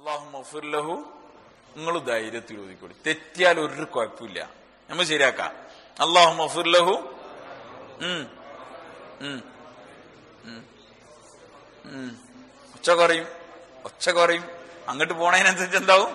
അള്ളാഹു മഫുല്ലഹു നിങ്ങൾ ധൈര്യത്തിൽ ഓതിക്കോളി തെറ്റിയാൽ ഒരു കുഴപ്പമില്ല നമ്മൾ ശരിയാക്കാം അള്ളാഹു മഫുല്ലഹു ഉം ഉം ഉം ഉം ഒച്ച കുറയും ഒച്ച കുറയും അങ്ങോട്ട് പോണതിനനുസരിച്ച് എന്താവും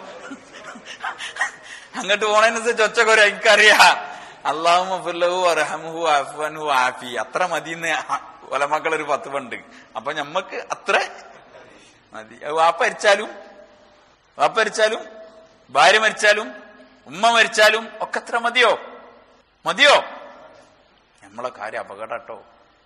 അങ്ങോട്ട് പോണതിനനുസരിച്ച് ഒച്ച കുറയും എനിക്കറിയാ അള്ളാഹു മഫുല്ലഹു അറഹമുഹു അഫ്വൻഹു ആഫി അത്ര മതിന്ന് ഒലമക്കൾ ഒരു പത്ത് പണ്ട് അപ്പൊ ഞമ്മക്ക് അത്ര മതി അത് വാപ്പ മരിച്ചാലും വാപ്പ മരിച്ചാലും ഭാര്യ മരിച്ചാലും ഉമ്മ മരിച്ചാലും ഒക്കെ അത്ര മതിയോ മതിയോ നമ്മളെ കാര്യം അപകടട്ടോ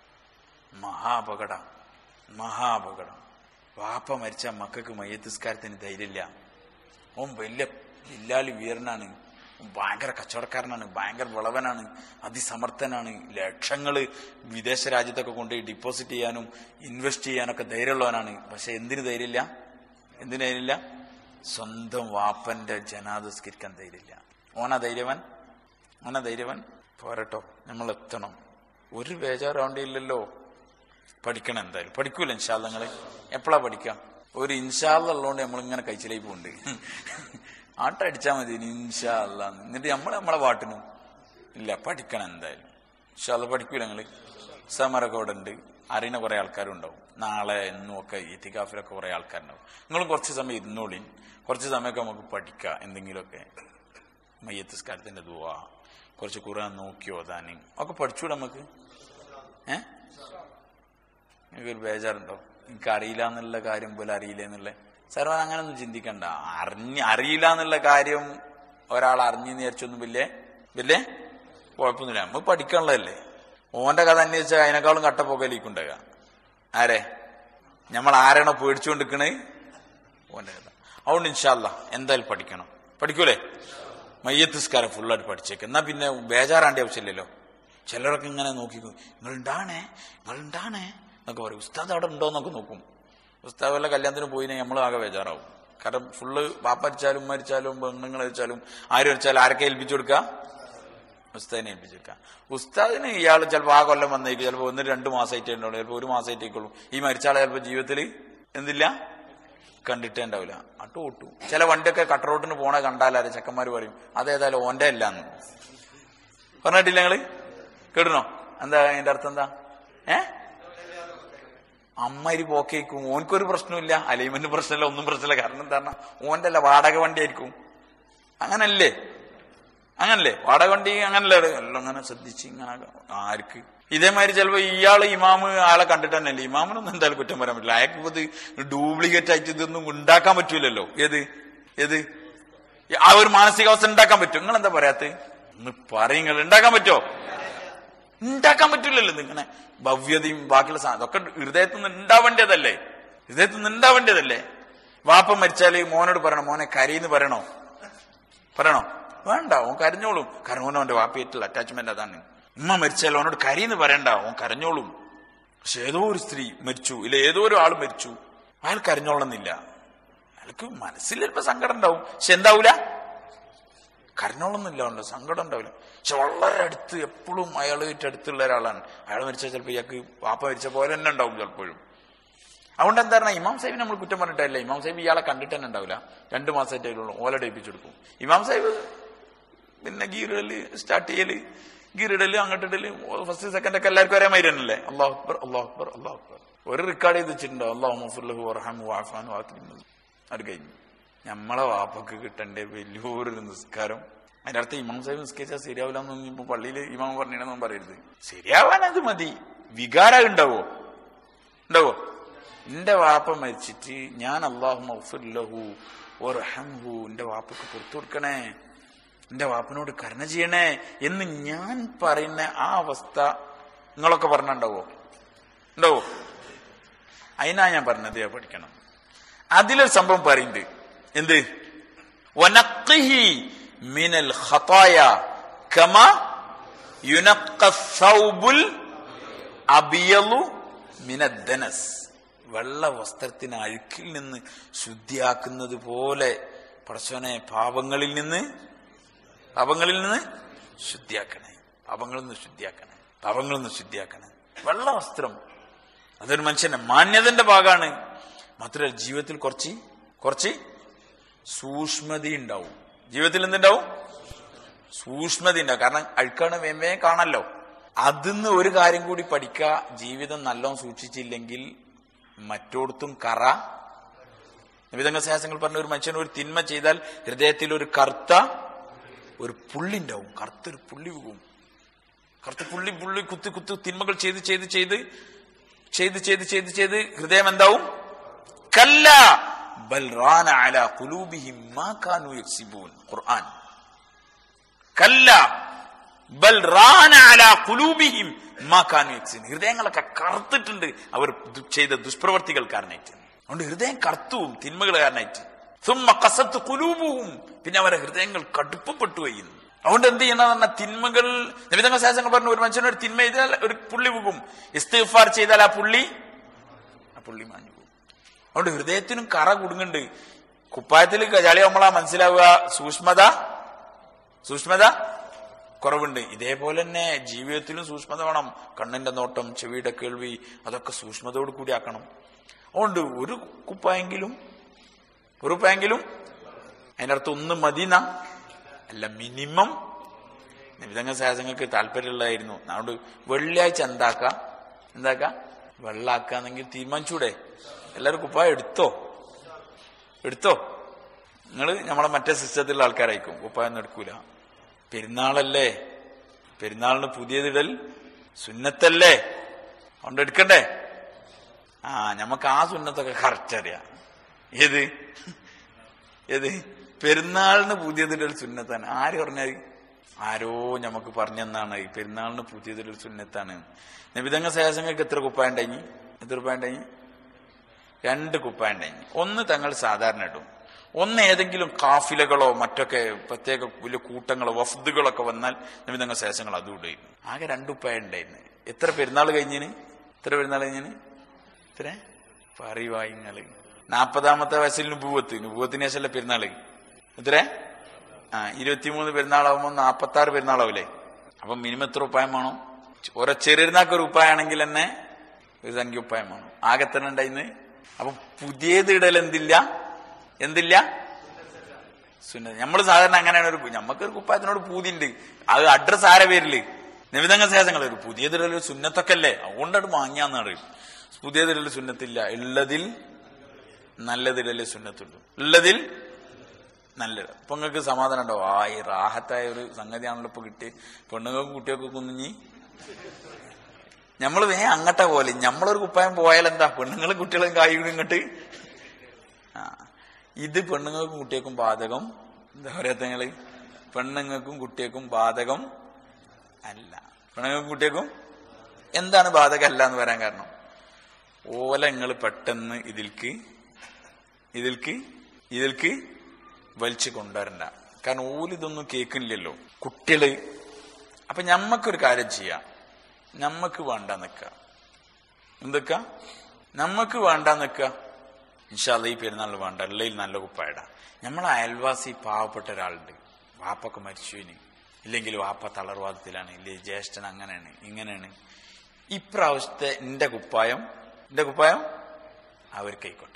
മഹാ അപകടം മഹാ അപകടം വാപ്പ മരിച്ച മക്കൾക്ക് മയ്യത്തിസ്കാരത്തിന് ധൈര്യമില്ല ഓൻ വലിയ ഇല്ലാലി വീരനാണ് ഓൻ ഭയങ്കര കച്ചവടക്കാരനാണ് ഭയങ്കര വിളവനാണ് അതിസമർത്ഥനാണ് ലക്ഷങ്ങള് വിദേശ രാജ്യത്തൊക്കെ കൊണ്ടുപോയി ഡിപ്പോസിറ്റ് ചെയ്യാനും ഇൻവെസ്റ്റ് ചെയ്യാനൊക്കെ ധൈര്യമുള്ളവനാണ് പക്ഷെ എന്തിന് ധൈര്യമില്ല എന്തിന് ധൈര്യമില്ല സ്വന്തം വാപ്പന്റെ ജനാദസ്കരിക്കാൻ ധൈര്യമില്ല ഓനാ ധൈര്യവൻ ഓനാ ധൈര്യവൻ പോരട്ടോ നമ്മൾ എത്തണം ഒരു ബേജാറാവേണ്ടിയില്ലല്ലോ പഠിക്കണം എന്തായാലും പഠിക്കൂല ഇൻഷാല്ല നിങ്ങള് എപ്പോഴാ പഠിക്കാം ഒരു ഇൻഷാല്ല ഉള്ളതുകൊണ്ട് നമ്മൾ ഇങ്ങനെ കഴിച്ചിലേക്ക് പോകുന്നുണ്ട് ആട്ടടിച്ചാൽ മതി ഇനി ഇൻഷാ അല്ല എന്നിട്ട് നമ്മൾ നമ്മളെ പാട്ടിനും ഇല്ല പഠിക്കണം എന്തായാലും ഇൻഷാല്ല പഠിക്കൂല നിങ്ങള് സമരൊക്കെ ഇവിടെ ഉണ്ട് അറിയുന്ന കുറെ ആൾക്കാരും ഉണ്ടാവും നാളെ ഇന്നും ഒക്കെ ഇത്തികാഫിലൊക്കെ കുറെ ആൾക്കാരുണ്ടാവും നിങ്ങളും കുറച്ച് സമയം ഇരുന്നോളിൻ കുറച്ച് സമയമൊക്കെ നമുക്ക് പഠിക്കാം എന്തെങ്കിലുമൊക്കെ മയ്യത്തിസ്കാരത്തിന്റെ ദുവാ കുറച്ച് ഖുർആൻ നോക്കി ഓതാനും ഒക്കെ പഠിച്ചൂടെ നമുക്ക് ഏഹ് എനിക്കൊരു ബേജാറുണ്ടോ എനിക്ക് അറിയില്ല എന്നുള്ള കാര്യം പോലെ അറിയില്ല എന്നുള്ള സർവ അങ്ങനൊന്നും ചിന്തിക്കണ്ട അറിഞ്ഞ് അറിയില്ല എന്നുള്ള കാര്യം ഒരാൾ അറിഞ്ഞു വിചാരിച്ചൊന്നും വലിയ വലിയ കുഴപ്പമൊന്നുമില്ല നമ്മൾ പഠിക്കാനുള്ളതല്ലേ ഓന്റെ കഥ അന്വേഷിച്ചാൽ അതിനേക്കാളും കട്ടപ്പോക്കലേക്കുണ്ടാകുക ആരെ നമ്മൾ ആരാണോ പേടിച്ചുകൊണ്ടിരിക്കണേ ഓന്റെ കഥ അതുകൊണ്ട് ഇൻഷാല്ല എന്തായാലും പഠിക്കണം പഠിക്കൂലേ മയ്യത്തിസ്കാരം ഫുള്ളായിട്ട് പഠിച്ചേക്ക് എന്നാ പിന്നെ ബേജാറാണ്ട ആവശ്യമില്ലല്ലോ ചിലരൊക്കെ ഇങ്ങനെ നോക്കിക്കും നിങ്ങൾ ഉണ്ടാണേ നിങ്ങൾ ഉണ്ടാണേ എന്നൊക്കെ പറയും ഉസ്താദ് അവിടെ ഉണ്ടോ എന്നൊക്കെ നോക്കും ഉസ്താദ് വല്ല കല്യാണത്തിന് പോയിനെ നമ്മൾ ആകെ ബേജാറാവും കാരണം ഫുള്ള് ബാപ്പ അരിച്ചാലും മരിച്ചാലും പെണ്ണുങ്ങൾ അരിച്ചാലും ആരും അരിച്ചാലും ആരൊക്കെ ഏൽപ്പിച്ചു കൊടുക്കുക ഉസ്താദിനെ ഏൽപ്പിച്ചു കൊടുക്കുക ഉസ്താദിന് ഇയാൾ ചിലപ്പോൾ ആ കൊല്ലം വന്നേക്കും ചിലപ്പോൾ ഒന്ന് രണ്ട് മാസമായിട്ടേ ഉണ്ടാവുള്ളൂ ചിലപ്പോൾ ഒരു മാസമായിട്ടേക്കുള്ളൂ ഈ മരിച്ചാളെ ചിലപ്പോൾ ജീവിതത്തിൽ എന്തില്ല കണ്ടിട്ടേ ഉണ്ടാവില്ല അട്ടു ഒട്ടു ചില വണ്ടിയൊക്കെ കട്ടറോട്ടിന് പോണ കണ്ടാലാരെ ചെക്കന്മാര് പറയും അതേതായാലും ഓന്റെ അല്ലാന്ന് പറഞ്ഞിട്ടില്ല ഞങ്ങള് കേടണോ എന്താ അതിന്റെ അർത്ഥം എന്താ ഏ അമ്മരി പോക്കേക്കും ഓൻക്കൊരു പ്രശ്നമില്ല അലൈൻമെന്റ് പ്രശ്നമില്ല ഒന്നും പ്രശ്നമില്ല കാരണം എന്താ ഓന്റെ അല്ല വാടക വണ്ടി ആയിരിക്കും അങ്ങനല്ലേ അങ്ങനല്ലേ വാടക വണ്ടി അങ്ങനല്ലേ എല്ലാം അങ്ങനെ ശ്രദ്ധിച്ച് ഇങ്ങനെ ആർക്ക് ഇതേമാതിരി ചിലപ്പോ ഇയാള് ഇമാമ് ആളെ കണ്ടിട്ട് തന്നെയല്ലേ ഇമാമിനൊന്നും എന്തായാലും കുറ്റം പറയാൻ പറ്റില്ല അയാൾക്ക് ഇപ്പൊ ഇത് ഡ്യൂപ്ലിക്കേറ്റ് ആയിട്ട് ഇതൊന്നും ഉണ്ടാക്കാൻ പറ്റൂലല്ലോ ഏത് ഏത് ആ ഒരു മാനസികാവസ്ഥ ഉണ്ടാക്കാൻ പറ്റും നിങ്ങൾ എന്താ പറയാത്ത ഒന്ന് പറയുങ്ങൾ ഉണ്ടാക്കാൻ പറ്റോ ഉണ്ടാക്കാൻ പറ്റൂലല്ലോ ഇതിങ്ങനെ ഭവ്യതയും ബാക്കിയുള്ള സാധനം അതൊക്കെ ഹൃദയത്തിൽ നിന്ന് ഉണ്ടാവേണ്ടതല്ലേ ഹൃദയത്തിൽ നിന്ന് ഉണ്ടാവേണ്ടതല്ലേ വാപ്പ മരിച്ചാല് മോനോട് പറയണം മോനെ കരയിന്ന് പറയണോ പറയണോ വേണ്ട ഓൻ കരഞ്ഞോളും കാരണം ഓൻ അവന്റെ വാപ്പയായിട്ടുള്ള അറ്റാച്ച്മെന്റ് അതാണ് ഉമ്മ മരിച്ചാൽ അവനോട് കരയിന്ന് പറയണ്ട ഓൻ കരഞ്ഞോളും പക്ഷെ ഏതോ ഒരു സ്ത്രീ മരിച്ചു ഇല്ല ഏതോ ഒരു ആൾ മരിച്ചു അയാൾ കരഞ്ഞോളന്നില്ല അയാൾക്ക് മനസ്സിൽ ചിലപ്പോ സങ്കടം ഉണ്ടാവും പക്ഷെ എന്താവൂല കരഞ്ഞോളന്നില്ല ഉണ്ടോ സങ്കടം ഉണ്ടാവില്ല പക്ഷെ വളരെ അടുത്ത് എപ്പോഴും അയാളായിട്ട് അടുത്തുള്ള ഒരാളാണ് അയാൾ മരിച്ചാൽ ചിലപ്പോൾ ഇയാൾക്ക് വാപ്പ മരിച്ച പോലെ തന്നെ ഉണ്ടാവും ചിലപ്പോഴും അതുകൊണ്ട് എന്താ പറഞ്ഞാൽ ഇമാം സാഹിബ് നമ്മൾ കുറ്റം പറഞ്ഞിട്ടല്ല ഇമാം സാഹിബ് ഇയാളെ കണ്ടിട്ട് തന്നെ ഉണ്ടാവില്ല രണ്ടു മാസമായിട്ടേ ഓല ഡേപ്പിച്ചു കൊടുക്കും ഇമാം സാഹിബ് പിന്നെ ഗീറിടല് സ്റ്റാർട്ട് ചെയ്യല് ഗീറിടല് അങ്ങോട്ടിടല് ഫസ്റ്റ് സെക്കൻഡ് ഒക്കെ എല്ലാവർക്കും ഒരേ മാതിരി തന്നെയല്ലേ അള്ളാഹു അക്ബർ അള്ളാഹു അക്ബർ അള്ളാഹു അക്ബർ ഒരു റെക്കോർഡ് ചെയ്ത് വെച്ചിട്ടുണ്ടോ അള്ളാഹു മഫുല്ലഹു വർഹാമു വാഫാനു വാക്കിരുന്നത് അത് കഴിഞ്ഞു നമ്മളെ വാപ്പക്ക് കിട്ടേണ്ട വലിയൊരു നിസ്കാരം അതിന്റെ അർത്ഥം ഇമാം സാഹിബ് നിസ്കരിച്ചാൽ ശരിയാവില്ല എന്നൊന്നും ഇപ്പൊ പള്ളിയിൽ ഇമാം പറഞ്ഞിടന്നൊന്നും പറയരുത് ശരിയാവാൻ അത് മതി വികാരം ഉണ്ടാവോ ഉണ്ടാവോ എന്റെ വാപ്പ മരിച്ചിട്ട് ഞാൻ അള്ളാഹു മഫുല്ലഹു ഓർഹംഹു എന്റെ വാപ്പക്ക് പുറത്തു കൊടുക്കണേ എന്റെ വാപ്പനോട് കരുണ ചെയ്യണേ എന്ന് ഞാൻ പറയുന്ന ആ അവസ്ഥ നിങ്ങളൊക്കെ പറഞ്ഞുണ്ടാവോ ഉണ്ടാവോ അതിനാ ഞാൻ പറഞ്ഞത് പഠിക്കണം അതിലൊരു സംഭവം പറയുന്നുണ്ട് എന്ത് വനഖിഹി മിനൽ ഖതായ കമ യുനഖ സൗബുൽ അബിയലു മിനദ്ദനസ് വെള്ള വസ്ത്രത്തിന് അഴുക്കിൽ നിന്ന് ശുദ്ധിയാക്കുന്നത് പോലെ പടച്ചോനെ പാപങ്ങളിൽ നിന്ന് പാപങ്ങളിൽ നിന്ന് ശുദ്ധിയാക്കണേ പാപങ്ങളിൽ നിന്ന് ശുദ്ധിയാക്കണേ പാപങ്ങളിൽ നിന്ന് ശുദ്ധിയാക്കണേ വെള്ള വസ്ത്രം അതൊരു മനുഷ്യന്റെ മാന്യതന്റെ ഭാഗമാണ് മാത്രമല്ല ജീവിതത്തിൽ കുറച്ച് കുറച്ച് സൂക്ഷ്മത ഉണ്ടാവും ജീവിതത്തിൽ എന്തുണ്ടാവും സൂക്ഷ്മത ഉണ്ടാവും കാരണം അഴുക്കാണ് വേമേ കാണല്ലോ അതിന്ന് ഒരു കാര്യം കൂടി പഠിക്കുക ജീവിതം നല്ലോണം സൂക്ഷിച്ചില്ലെങ്കിൽ മറ്റോടത്തും കറ നിമിതങ്ങൾ ശാസ്ത്രങ്ങൾ പറഞ്ഞ ഒരു മനുഷ്യൻ ഒരു തിന്മ ചെയ്താൽ ഹൃദയത്തിൽ ഒരു കറുത്ത ഒരു പുള്ളി ഉണ്ടാവും കറുത്തൊരു പുള്ളി പോകും കറുത്ത പുള്ളി പുള്ളി കുത്തി കുത്തി തിന്മകൾ ചെയ്ത് ചെയ്ത് ചെയ്ത് ചെയ്ത് ചെയ്ത് ചെയ്ത് ചെയ്ത് ഹൃദയം എന്താവും കല്ല ബൽ റാന അല ഖുലൂബിഹിം മാ കാനൂ യക്സിബൂൻ ഖുർആൻ കല്ല ബൽ റാന അല ഖുലൂബിഹിം മാ കാനൂ യക്സിബൂൻ ഹൃദയങ്ങളൊക്കെ കറുത്തിട്ടുണ്ട് അവർ ദു- ചെയ്ത ദുഷ്പ്രവർത്തികൾ കാരണമായിട്ട് അതുകൊണ്ട് ഹൃദയം കറുത്തുവും തിന്മകൾ കാരണമായിട്ട് സുമ്മ കസത്ത് കുലൂബുവും പിന്നെ അവരെ ഹൃദയങ്ങൾ കടുപ്പപ്പെട്ടു ചെയ്യുന്നു അതുകൊണ്ട് എന്ത് ചെയ്യണം പറഞ്ഞാൽ തിന്മകൾ നിമിതങ്ങൾ ശാസ്ത്രങ്ങൾ പറഞ്ഞു ഒരു മനുഷ്യനൊരു തിന്മ ചെയ്താൽ ഒരു പുള്ളി പോകും ഇസ്തിഫാർ ചെയ്താൽ ആ പുള്ളി ആ പുള്ളി മാഞ്ഞു പോകും അതുകൊണ്ട് ഹൃദയത്തിനും കറ കുടുങ്ങുന്നുണ്ട് കുപ്പായത്തിൽ ചളി നമ്മളാ മനസ്സിലാവുക സൂക്ഷ്മത സൂക്ഷ്മത കുറവുണ്ട് ഇതേപോലെ തന്നെ ജീവിതത്തിലും സൂക്ഷ്മത വേണം കണ്ണിന്റെ നോട്ടം ചെവിയുടെ കേൾവി അതൊക്കെ സൂക്ഷ്മതയോട് കൂടി ആക്കണം അതുകൊണ്ട് ഒരു കുപ്പായെങ്കിലും ഒരു കുപ്പായെങ്കിലും അതിനർത്ഥം ഒന്ന് മതിന അല്ല മിനിമം നിമിതങ്ങൾ സാഹസങ്ങൾക്ക് താല്പര്യമുള്ളതായിരുന്നു അതുകൊണ്ട് വെള്ളിയാഴ്ച എന്താക്ക എന്താക്ക വെള്ളാക്കാന്നെങ്കിൽ തീരുമാനിച്ചൂടെ എല്ലാവരും കുപ്പായം എടുത്തോ എടുത്തോ നിങ്ങൾ നമ്മളെ മറ്റേ സിസ്റ്റത്തിലുള്ള ആൾക്കാരായിരിക്കും കുപ്പായൊന്നും എടുക്കൂല പെരുന്നാളല്ലേ പെരുന്നാളിന് പുതിയതിടൽ സുന്നത്തല്ലേ അതുകൊണ്ട് എടുക്കണ്ടേ ആ നമുക്ക് ആ സുന്നത്തൊക്കെ കറക്റ്റ് അറിയാം ഏത് ഏത് പെരുന്നാളിന് പുതിയതിടൽ സുന്നത്താണ് ആര് പറഞ്ഞാൽ ആരോ നമുക്ക് പറഞ്ഞെന്നാണ് ഈ പെരുന്നാളിന് പുതിയതിടൽ സുന്നത്താണ് നിബിതങ്ങ ശേഷങ്ങൾക്ക് എത്ര കുപ്പായ ഉണ്ടായി എത്ര കുപ്പായ ഉണ്ടായി രണ്ട് കുപ്പായ ഉണ്ടായി ഒന്ന് തങ്ങൾ സാധാരണ ഇടും ഒന്ന് ഏതെങ്കിലും കാഫിലകളോ മറ്റൊക്കെ പ്രത്യേക വലിയ കൂട്ടങ്ങളോ വഫ്ദുകളൊക്കെ വന്നാൽ നിമിതങ്ങൾ ശേഷങ്ങൾ അതും ഇടും ആകെ രണ്ട് കുപ്പായ ഉണ്ടായിരുന്നു എത്ര പെരുന്നാൾ കഴിഞ്ഞിന് എത്ര പെരുന്നാൾ കഴിഞ്ഞിന് എത്ര പറയുവാ ഇങ്ങള് നാപ്പതാമത്തെ വയസ്സിൽ നുപൂവത്ത് നുപൂവത്തിന് ശേഷമല്ലേ പെരുന്നാള് എത്ര ആ ഇരുപത്തിമൂന്ന് പെരുന്നാളാവുമ്പോ നാപ്പത്തി ആറ് പെരുന്നാളാവില്ലേ അപ്പൊ മിനിമം എത്ര ഉപ്പായം വേണം ഓരോ ചെറിയനാക്ക് ഒരു ഉപ്പായാണെങ്കിൽ തന്നെ ഒരു സംഖ്യ ഉപ്പായം വേണം ആകെ എത്ര ഉണ്ടായിന്ന് അപ്പൊ പുതിയത് ഇടൽ എന്തില്ല എന്തില്ല സുന്നത്ത് നമ്മൾ സാധാരണ അങ്ങനെയാണ് ഒരു നമുക്കൊരു കുപ്പായത്തിനോട് പൂതിണ്ട് അത് അഡ്രസ് ആരെ പേരില് നിമിതങ്ങൾ ശേഷങ്ങൾ ഒരു പുതിയതിടൽ സുന്നത്തൊക്കെ അല്ലേ അതുകൊണ്ടത് വാങ്ങിയാന്നാണ് പുതിയതിടൽ സുന്നത്തില്ല ഉള്ളതിൽ നല്ലതിടല് സുന്നത്തുള്ളൂ ഉള്ളതിൽ നല്ലത് അപ്പൊ നിങ്ങൾക്ക് സമാധാനം ഉണ്ടാവും ആ ഈ റാഹത്തായ ഒരു സംഗതിയാണല്ലോ ഇപ്പൊ കിട്ടി പെണ്ണുങ്ങൾക്കും കുട്ടികൾക്കും കുഞ്ഞി നമ്മള് വേ അങ്ങട്ട പോലെ നമ്മളൊരു കുപ്പായം പോയാൽ എന്താ പെണ്ണുങ്ങളും കുട്ടികളും കായും ഇങ്ങോട്ട് ആ ഇത് പെണ്ണുങ്ങൾക്കും കുട്ടികൾക്കും ബാധകം എന്താ പറയാത്ത നിങ്ങള് പെണ്ണുങ്ങൾക്കും കുട്ടികൾക്കും ബാധകം അല്ല പെണ്ണുങ്ങൾക്കും കുട്ടികൾക്കും എന്താണ് ബാധകമല്ല എന്ന് പറയാൻ കാരണം ഓല നിങ്ങൾ പെട്ടെന്ന് ഇതിൽക്ക് ഇതിൽക്ക് ഇതിൽക്ക് വലിച്ചു കൊണ്ടുവരണ്ട കാരണം ഓലിതൊന്നും കേൾക്കുന്നില്ലല്ലോ കുട്ടികള് അപ്പൊ ഞമ്മക്കൊരു കാര്യം ചെയ്യാം നമ്മക്ക് വേണ്ട നിക്ക എന്തൊക്ക നമ്മക്ക് വേണ്ട നിക്ക ഇൻഷാല്ല ഈ പെരുന്നാൾ വേണ്ട എള്ളയിൽ നല്ല കുപ്പായിട നമ്മളെ അയൽവാസി പാവപ്പെട്ട ഒരാളുണ്ട് വാപ്പൊക്കെ മരിച്ചുവിന് ഇല്ലെങ്കിൽ വാപ്പ തളർവാദത്തിലാണ് ഇല്ലെങ്കിൽ ജ്യേഷ്ഠൻ അങ്ങനെയാണ് ഇങ്ങനെയാണ് ഇപ്രാവശ്യത്തെ എന്റെ കുപ്പായം എന്റെ കുപ്പായം അവർക്ക് ആയിക്കോട്ടെ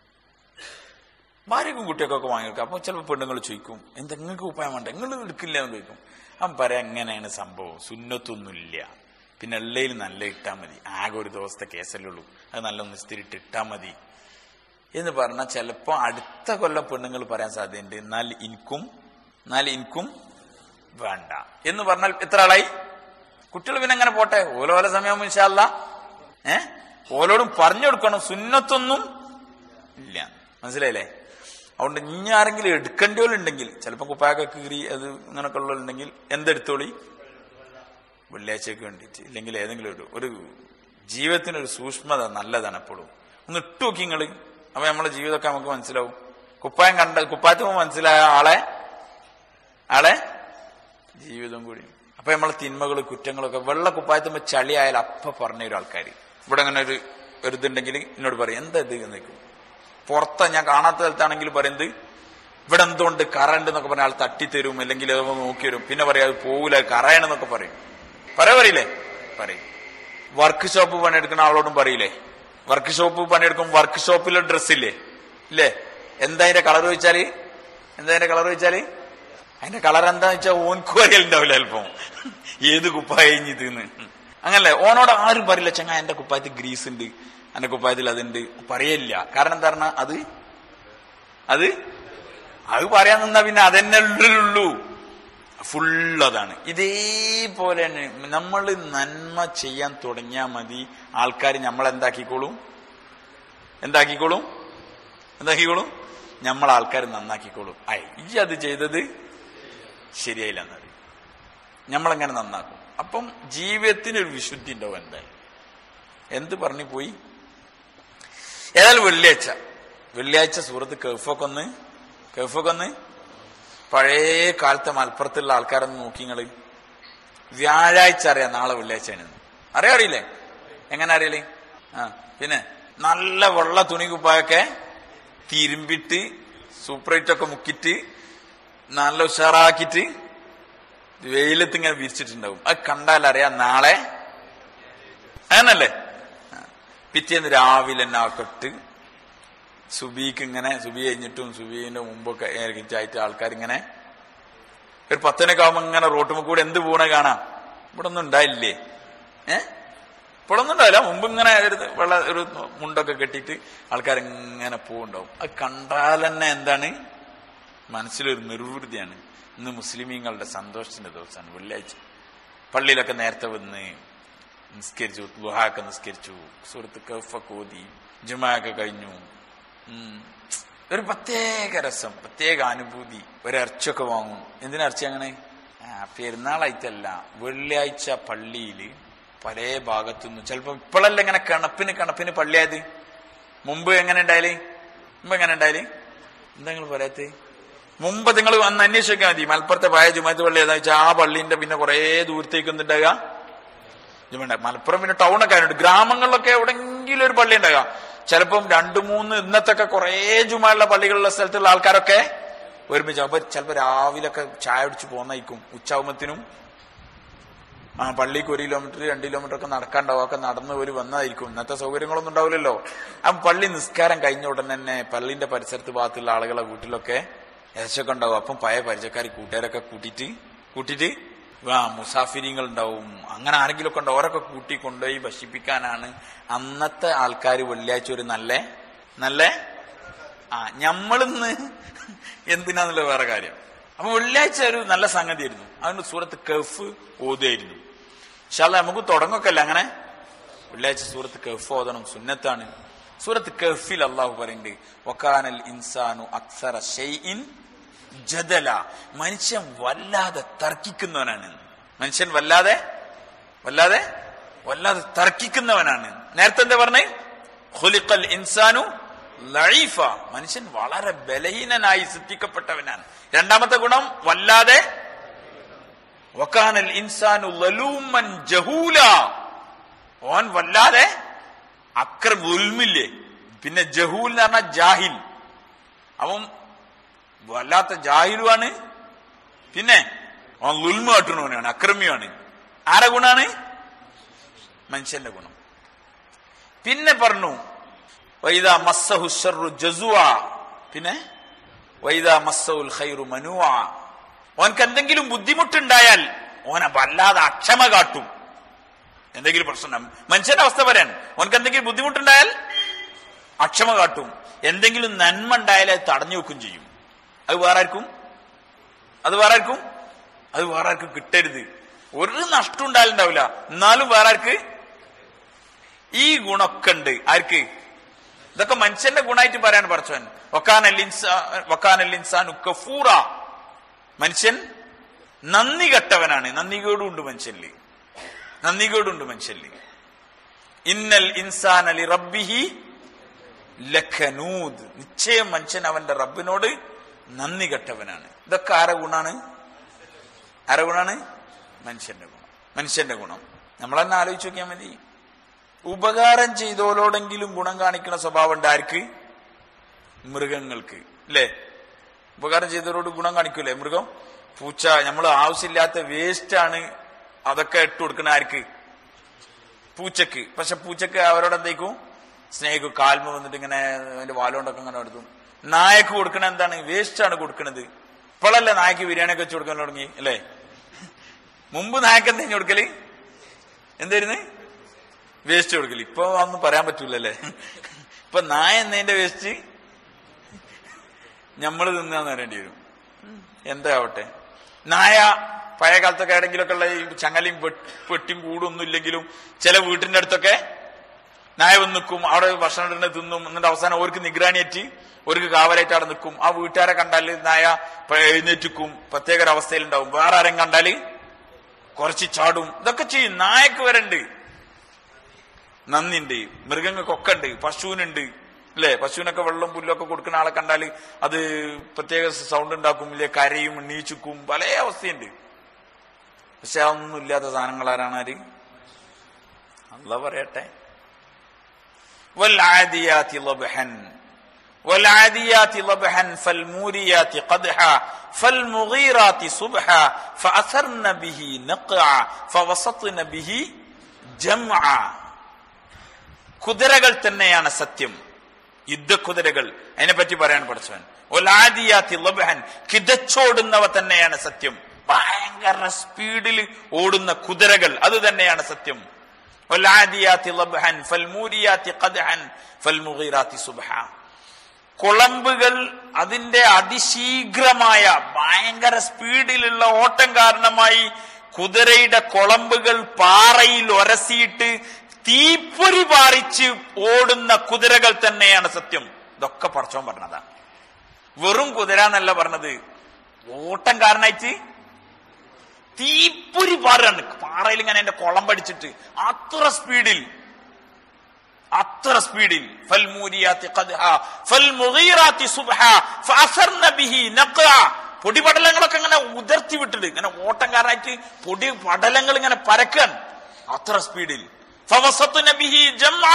ഭാര്യക്കും കുട്ടിയൊക്കെ വാങ്ങിയെടുക്കും അപ്പൊ ചിലപ്പോൾ പെണ്ണുങ്ങൾ ചോദിക്കും എന്താ നിങ്ങൾക്ക് കുപ്പായം വേണ്ട നിങ്ങൾ എടുക്കില്ല എന്ന് ചോദിക്കും അവൻ പറയാം എങ്ങനെയാണ് സംഭവം സുന്നത്തൊന്നുമില്ല പിന്നെ എള്ളയിൽ നല്ല ഇട്ടാ മതി ആകെ ഒരു ദിവസത്തെ കേസല്ലേ ഉള്ളൂ അത് നല്ല ഒന്ന് സ്ഥിരിട്ട് ഇട്ടാ മതി എന്ന് പറഞ്ഞാൽ ചിലപ്പോ അടുത്ത കൊല്ലം പെണ്ണുങ്ങൾ പറയാൻ സാധ്യതയുണ്ട് എന്നാൽ എനിക്കും എന്നാൽ എനിക്കും വേണ്ട എന്ന് പറഞ്ഞാൽ എത്ര ആളായി കുട്ടികൾ പിന്നെ അങ്ങനെ പോട്ടെ ഓലോല സമയം ഇൻഷാല്ല ഏ ഓലോടും പറഞ്ഞു കൊടുക്കണം സുന്നത്തൊന്നും ഇല്ല മനസ്സിലായില്ലേ അതുകൊണ്ട് ഇനി ആരെങ്കിലും എടുക്കേണ്ടവരുണ്ടെങ്കിൽ ചിലപ്പോൾ കുപ്പായൊക്കെ കീറി അത് ഇങ്ങനൊക്കെ ഉള്ളവരുണ്ടെങ്കിൽ എന്തെടുത്തോളി വെള്ളിയാഴ്ചക്ക് വേണ്ടിയിട്ട് ഇല്ലെങ്കിൽ ഏതെങ്കിലും ഒരു ഒരു ജീവിതത്തിനൊരു സൂക്ഷ്മത നല്ലതാണ് എപ്പോഴും ഒന്ന് ഇട്ടു നോക്കി നിങ്ങള് അപ്പൊ നമ്മളെ ജീവിതമൊക്കെ നമുക്ക് മനസ്സിലാവും കുപ്പായം കണ്ട കുപ്പായത്തിന് മനസ്സിലായ ആളെ ആളെ ജീവിതം കൂടി അപ്പൊ നമ്മളെ തിന്മകൾ കുറ്റങ്ങളൊക്കെ വെള്ള കുപ്പായത്തുമ്പോ ചളിയായാൽ അപ്പ പറഞ്ഞ ഒരു ആൾക്കാർ ഇവിടെ അങ്ങനെ ഒരു ഒരു ഇതുണ്ടെങ്കിൽ എന്നോട് പറയും എന്താ ഇത് എന്ന് ചോദിക്കും പുറത്ത് ഞാൻ കാണാത്ത സ്ഥലത്താണെങ്കിൽ പറയുന്നത് ഇവിടെ എന്തുകൊണ്ട് കറണ്ട് എന്നൊക്കെ പറഞ്ഞാൽ ആൾ തട്ടിത്തരും അല്ലെങ്കിൽ അത് നോക്കി വരും പിന്നെ പറയാം അത് പോകൂല കറയണെന്നൊക്കെ പറയും പറയാ പറയില്ലേ പറയും വർക്ക് ഷോപ്പ് പണിയെടുക്കുന്ന ആളോടും പറയില്ലേ വർക്ക് ഷോപ്പ് പണിയെടുക്കും വർക്ക് ഷോപ്പിലെ ഡ്രസ് ഇല്ലേ ഇല്ലേ എന്താ അതിന്റെ കളർ ചോദിച്ചാല് എന്താ അതിന്റെ കളർ വെച്ചാല് അതിന്റെ കളർ എന്താന്ന് വെച്ചാൽ ഓൻക്കും അറിയലുണ്ടാവില്ല അല്പം ഏത് കുപ്പായ ഇതെന്ന് അങ്ങനല്ലേ ഓനോട് ആരും പറയില്ല ചങ്ങ എന്റെ കുപ്പായത്തിൽ ഗ്രീസ് ഉണ്ട് എന്റെ കുപ്പായത്തിൽ അതുണ്ട് പറയില്ല കാരണം എന്താ പറഞ്ഞാ അത് അത് അത് പറയാൻ നിന്നാ പിന്നെ അതന്നെ ഉള്ളൂ ഫുൾ അതാണ് ഇതേപോലെ തന്നെ നമ്മൾ നന്മ ചെയ്യാൻ തുടങ്ങിയാൽ മതി ആൾക്കാർ നമ്മൾ എന്താക്കിക്കോളും എന്താക്കിക്കോളും എന്താക്കിക്കോളും നമ്മൾ ആൾക്കാർ നന്നാക്കിക്കോളും ഐ ഈ അത് ചെയ്തത് ശരിയായില്ല എന്നറിയും നമ്മളെങ്ങനെ നന്നാക്കും അപ്പം ജീവിതത്തിന് ഒരു വിശുദ്ധി ഉണ്ടാവും എന്തായാലും എന്ത് പറഞ്ഞു പോയി ഏതായാലും വെള്ളിയാഴ്ച വെള്ളിയാഴ്ച സൂറത്ത് കെഫൊക്കെ ഒന്ന് കെഫൊക്കെ ഒന്ന് പഴയ കാലത്തെ മലപ്പുറത്തുള്ള ആൾക്കാരൊന്ന് നോക്കി നിങ്ങള് വ്യാഴാഴ്ച അറിയാം നാളെ വെള്ളിയാഴ്ചയാണ് അറിയാം അറിയില്ലേ എങ്ങനെ അറിയില്ലേ ആ പിന്നെ നല്ല വെള്ള തുണി കുപ്പായൊക്കെ തിരുമ്പിട്ട് സൂപ്പറേറ്റ് ഒക്കെ മുക്കിയിട്ട് നല്ല ഉഷാറാക്കിയിട്ട് വെയിലത്ത് ഇങ്ങനെ വിരിച്ചിട്ടുണ്ടാവും അത് കണ്ടാൽ അറിയാം നാളെ അങ്ങനല്ലേ ആ. പിറ്റേന്ന് രാവിലെ തന്നെ ആ കെട്ട് സുബിക്ക് ഇങ്ങനെ സുബി കഴിഞ്ഞിട്ടും സുബീന്റെ മുമ്പൊക്കെ ആയിട്ട് ആൾക്കാർ ഇങ്ങനെ ഒരു പത്തനൊക്കെ ആവുമ്പോ ഇങ്ങനെ റോട്ടുമ്പോ കൂടെ എന്ത് പോണ കാണാം ഇവിടെ ഒന്നും ഉണ്ടായില്ലേ ഏ ഇപ്പോഴൊന്നും ഉണ്ടാവില്ല മുമ്പ് ഇങ്ങനെ ഒരു വെള്ള ഒരു മുണ്ടൊക്കെ കെട്ടിയിട്ട് ആൾക്കാർ ഇങ്ങനെ പോവുണ്ടാവും അത് കണ്ടാൽ തന്നെ എന്താണ് മനസ്സിലൊരു നിർവൃതിയാണ് ഇന്ന് മുസ്ലിമീങ്ങളുടെ സന്തോഷത്തിന്റെ ദിവസമാണ് വെള്ളിയാഴ്ച പള്ളിയിലൊക്കെ നേരത്തെ വന്ന് നിസ്കരിച്ചു ലുഹാക്കെ നിസ്കരിച്ചു സുഹൃത്ത് കഫൊക്കെ ഓതി ജുമായൊക്കെ കഴിഞ്ഞു ഉം. ഒരു പ്രത്യേക രസം പ്രത്യേക അനുഭൂതി ഒരർച്ചൊക്കെ വാങ്ങും എന്തിനാ അർച്ച അങ്ങനെ ആ പെരുന്നാളായിട്ടല്ല വെള്ളിയാഴ്ച പള്ളിയില് പല ഭാഗത്തുനിന്ന് ചിലപ്പോ ഇപ്പോഴല്ല ഇങ്ങനെ കണപ്പിന് കണപ്പിന് പള്ളിയായത് മുമ്പ് എങ്ങനെ ഉണ്ടായാല് മുമ്പ് എങ്ങനെ ഉണ്ടായാല് എന്താ നിങ്ങൾ പറയാത്തേ മുമ്പ് നിങ്ങൾ വന്ന് അന്വേഷിക്കാൻ മതി മലപ്പുറത്തെ പായ ജുമാത്ത് പള്ളി ഏതാ വെച്ചാൽ ആ പള്ളിന്റെ പിന്നെ കുറെ ദൂരത്തേക്ക് എന്തുണ്ടാകുക ജുമുണ്ട മലപ്പുറം പിന്നെ ടൗണൊക്കെ ആയതുകൊണ്ട് ഗ്രാമങ്ങളിലൊക്കെ എവിടെങ്കിലും ഒരു പള്ളി ഉണ്ടാകാം ചിലപ്പം രണ്ടു മൂന്ന് ഇന്നത്തൊക്കെ കുറെ ജുമായുള്ള പള്ളികളുള്ള സ്ഥലത്തുള്ള ആൾക്കാരൊക്കെ ഒരുമിച്ച് അപ്പൊ ചിലപ്പോ രാവിലൊക്കെ ചായ കുടിച്ച് പോന്നേക്കും ഉച്ചാവുമ്പത്തിനും ആ പള്ളിക്ക് ഒരു കിലോമീറ്റർ രണ്ട് കിലോമീറ്റർ ഒക്കെ നടക്കാണ്ടാവും ഒക്കെ നടന്ന് ഒരു വന്നതായിരിക്കും ഇന്നത്തെ സൗകര്യങ്ങളൊന്നും ഉണ്ടാവില്ലല്ലോ ആ പള്ളി നിസ്കാരം കഴിഞ്ഞ ഉടനെ തന്നെ പള്ളിന്റെ പരിസരത്ത് ഭാഗത്തുള്ള ആളുകളെ വീട്ടിലൊക്കെ ഏശൊക്കെ ഉണ്ടാവും അപ്പം പഴയ പരിചയക്കാർ കൂട്ടുകാരൊക്കെ കൂട്ടിയിട്ട് കൂട്ടിയിട്ട് ആ മുസാഫിരിങ്ങൾ ഉണ്ടാവും അങ്ങനെ ആരെങ്കിലും ഒക്കെ ഉണ്ടാവും അവരൊക്കെ കൂട്ടി കൊണ്ടുപോയി ഭക്ഷിപ്പിക്കാനാണ് അന്നത്തെ ആൾക്കാർ വെള്ളിയാഴ്ച ഒരു നല്ല നല്ല ആ ഞമ്മളിന്ന് എന്തിനാന്നുള്ള വേറെ കാര്യം അപ്പൊ വെള്ളിയാഴ്ച ഒരു നല്ല സംഗതിയായിരുന്നു അതുകൊണ്ട് സൂറത്ത് കഫ് ഓതുമായിരുന്നു പക്ഷെ നമുക്ക് തുടങ്ങൊക്കെ അല്ല അങ്ങനെ വെള്ളിയാഴ്ച സൂറത്ത് കഫ് ഓതണം സുന്നത്താണ് സൂറത്ത് കഫിൽ അള്ളാഹു പറയുന്നുണ്ട് വക്കാനൽ ഇൻസാനു അക്സറ ഷെയ്ഇൻ ജദല മനുഷ്യൻ വല്ലാതെ തർക്കിക്കുന്നവനാണ് മനുഷ്യൻ വല്ലാതെ വല്ലാതെ വല്ലാതെ തർക്കിക്കുന്നവനാണ് നേരത്തെ എന്താ പറഞ്ഞേ ഖുലിഖൽ ഇൻസാനു ലൈഫ മനുഷ്യൻ വളരെ ബലഹീനനായി സൃഷ്ടിക്കപ്പെട്ടവനാണ് രണ്ടാമത്തെ ഗുണം വല്ലാതെ വക്കാനൽ ഇൻസാനു ലലൂമൻ ജഹൂല ഓൻ വല്ലാതെ അക്രം ഉൽമില്ലേ പിന്നെ ജഹൂൽ എന്ന് പറഞ്ഞാൽ ജാഹിൽ അവൻ വല്ലാത്ത ജാഹിലുമാണ് പിന്നെ അവൻ ലുൽമ കാട്ടുന്നവനാണ് അക്രമിയാണ് ആരെ ഗുണാണ് മനുഷ്യന്റെ ഗുണം പിന്നെ പറഞ്ഞു വൈദ മസ്സഹു ഷർറു ജസുവ പിന്നെ വൈദ മസ്സഹുൽ ഖൈറു മനുവ ഓനക്ക് എന്തെങ്കിലും ബുദ്ധിമുട്ടുണ്ടായാൽ ഓനെ വല്ലാതെ അക്ഷമ കാട്ടും എന്തെങ്കിലും പ്രശ്നം മനുഷ്യന്റെ അവസ്ഥ പറയാൻ ഓനക്ക് എന്തെങ്കിലും ബുദ്ധിമുട്ടുണ്ടായാൽ അക്ഷമ കാട്ടും എന്തെങ്കിലും നന്മ ഉണ്ടായാൽ അത് തടഞ്ഞു വെക്കും ചെയ്യും അത് വേറെ ആർക്കും അത് വേറെ ആർക്കും അത് വേറെ ആർക്കും കിട്ടരുത് ഒരു നഷ്ടം ഉണ്ടായാലുണ്ടാവില്ല എന്നാലും വേറെ ആർക്ക് ഈ ഗുണമൊക്കെ ഉണ്ട് ആർക്ക് ഇതൊക്കെ മനുഷ്യന്റെ ഗുണമായിട്ട് പറയാൻ പറച്ചവൻ വക്കാനല്ലിൻസാൻ കഫൂറ മനുഷ്യൻ നന്ദി കെട്ടവനാണ് നന്ദികേടുണ്ട് മനുഷ്യനില് നന്ദികേടുണ്ട് മനുഷ്യനില് ഇന്നൽ ഇൻസാൻ അലി റബ്ബിഹി ലഖനൂദ് നിശ്ചയം മനുഷ്യൻ അവന്റെ റബ്ബിനോട് നന്ദി കെട്ടവനാണ് ഇതൊക്കെ ആരെ ഗുണാണ് ആരെ ഗുണാണ് മനുഷ്യന്റെ ഗുണം മനുഷ്യന്റെ ഗുണം നമ്മൾ തന്നെ ആലോചിച്ച് നോക്കിയാൽ മതി ഉപകാരം ചെയ്തോലോടെങ്കിലും ഗുണം കാണിക്കുന്ന സ്വഭാവം ഉണ്ട് ആർക്ക് മൃഗങ്ങൾക്ക് അല്ലേ ഉപകാരം ചെയ്തവരോട് ഗുണം കാണിക്കൂലേ മൃഗം പൂച്ച നമ്മൾ ആവശ്യമില്ലാത്ത വേസ്റ്റ് ആണ് അതൊക്കെ ഇട്ട് കൊടുക്കുന്ന ആർക്ക് പൂച്ചക്ക് പക്ഷെ പൂച്ചക്ക് അവരോട് എന്തേക്കും സ്നേഹിക്കും കാൽമ വന്നിട്ട് ഇങ്ങനെ അതിന്റെ വാലുകൊണ്ടൊക്കെ ഇങ്ങനെ എടുത്തും നായക്ക് കൊടുക്കണ എന്താണ് വേസ്റ്റ് ആണ് കൊടുക്കണത് ഇപ്പോഴല്ലേ നായക്ക് ബിരിയാണി ഒക്കെ വെച്ച് കൊടുക്കാൻ തുടങ്ങി അല്ലേ മുമ്പ് നായക്ക് എന്താ കൊടുക്കല് എന്തായിരുന്നു വേസ്റ്റ് കൊടുക്കല് ഇപ്പൊ ഒന്നും പറയാൻ പറ്റൂലല്ലേ ഇപ്പൊ നായ എന്നതിന്റെ വേസ്റ്റ് നമ്മൾ തിന്നാന്ന് പറയേണ്ടി വരും എന്താ ആവട്ടെ നായ പഴയ കാലത്തൊക്കെ എവിടെങ്കിലൊക്കെ ഉള്ള ഈ ചങ്ങലയും പെട്ട്- പെട്ടിയും കൂടൊന്നും ഇല്ലെങ്കിലും ചില വീട്ടിന്റെ അടുത്തൊക്കെ നായ വന്ന് നിൽക്കും അവിടെ ഭക്ഷണം ഇടുന്നത് തിന്നും എന്നിട്ട് അവസാനം ഓർക്ക് നിഗ്രാണിയേറ്റ് ഓർക്ക് കാവലായിട്ട് അവിടെ നിൽക്കും ആ വീട്ടുകാരെ കണ്ടാല് നായ പ- എഴുന്നേറ്റിക്കും പ്രത്യേക ഒരു അവസ്ഥയിലുണ്ടാവും വേറെ ആരെയും കണ്ടാല് കുറച്ച് ചാടും ഇതൊക്കെ ചെയ്യും നായക്ക് വരണ്ട് നന്ദിണ്ട് മൃഗങ്ങൾക്കൊക്കെ ഉണ്ട് പശുവിനുണ്ട് അല്ലെ പശുവിനൊക്കെ വെള്ളം പുല്ലൊക്കെ കൊടുക്കുന്ന ആളെ കണ്ടാല് അത് പ്രത്യേക സൗണ്ട് ഉണ്ടാക്കും ഇല്ലേ കരയും എണ്ണീച്ചുക്കും പല അവസ്ഥയുണ്ട് പക്ഷെ അതൊന്നും ഇല്ലാത്ത സാധനങ്ങൾ ആരാണ് ആര് അല്ല പറയട്ടെ والعاديات ضبحا والعاديات ضبحا فالموريات قدحا فالمغيرات صبحا فأثرن به نقعا فوسطن به جمعا കുതിരകൾ തന്നെയാണ് സത്യം യുദ്ധക്കുതിരകൾ അതിനെപ്പറ്റി പറയാൻ പഠിച്ചവൻ ഒലാദിയാത്തി ലബഹൻ കിതച്ചോടുന്നവ തന്നെയാണ് സത്യം ഭയങ്കര സ്പീഡിൽ ഓടുന്ന കുതിരകൾ അത് തന്നെയാണ് സത്യം ഒലാദിയാത്തി ലബഹൻ ഫൽമൂരിയാത്തി ഖദ്ഹൻ ഫൽമുഗീറാത്തി സുബ്ഹ കുളമ്പുകൾ അതിന്റെ അതിശീഘ്രമായ ഭയങ്കര സ്പീഡിലുള്ള ഓട്ടം കാരണമായി കുതിരയുടെ കുളമ്പുകൾ പാറയിൽ ഒരസിയിട്ട് തീപ്പൊരി പാറിച്ച് ഓടുന്ന കുതിരകൾ തന്നെയാണ് സത്യം ഇതൊക്കെ പറച്ചോൻ പറഞ്ഞതാ വെറും കുതിര എന്നല്ല പറഞ്ഞത് ഓട്ടം കാരണമായിട്ട് തീപ്പൊരി പാറാണ് പാറയിൽ ഇങ്ങനെ എന്റെ കുളമ്പടിച്ചിട്ട് അത്ര സ്പീഡിൽ അത്ര സ്പീഡിൽ ഫൽമൂരിയാത്തി ഖദ്ഹ ഫൽമുഗീറാത്തി സുബ്ഹ ഫഅസർന ബിഹി നഖ്അ പൊടി പടലങ്ങളൊക്കെ ഇങ്ങനെ ഉതിർത്തി വിട്ടിട്ട് ഇങ്ങനെ ഓട്ടം കാരണമായിട്ട് പൊടി പടലങ്ങൾ ഇങ്ങനെ പരക്കാൻ അത്ര സ്പീഡിൽ ഫവസത്ന ബിഹി ജംഅ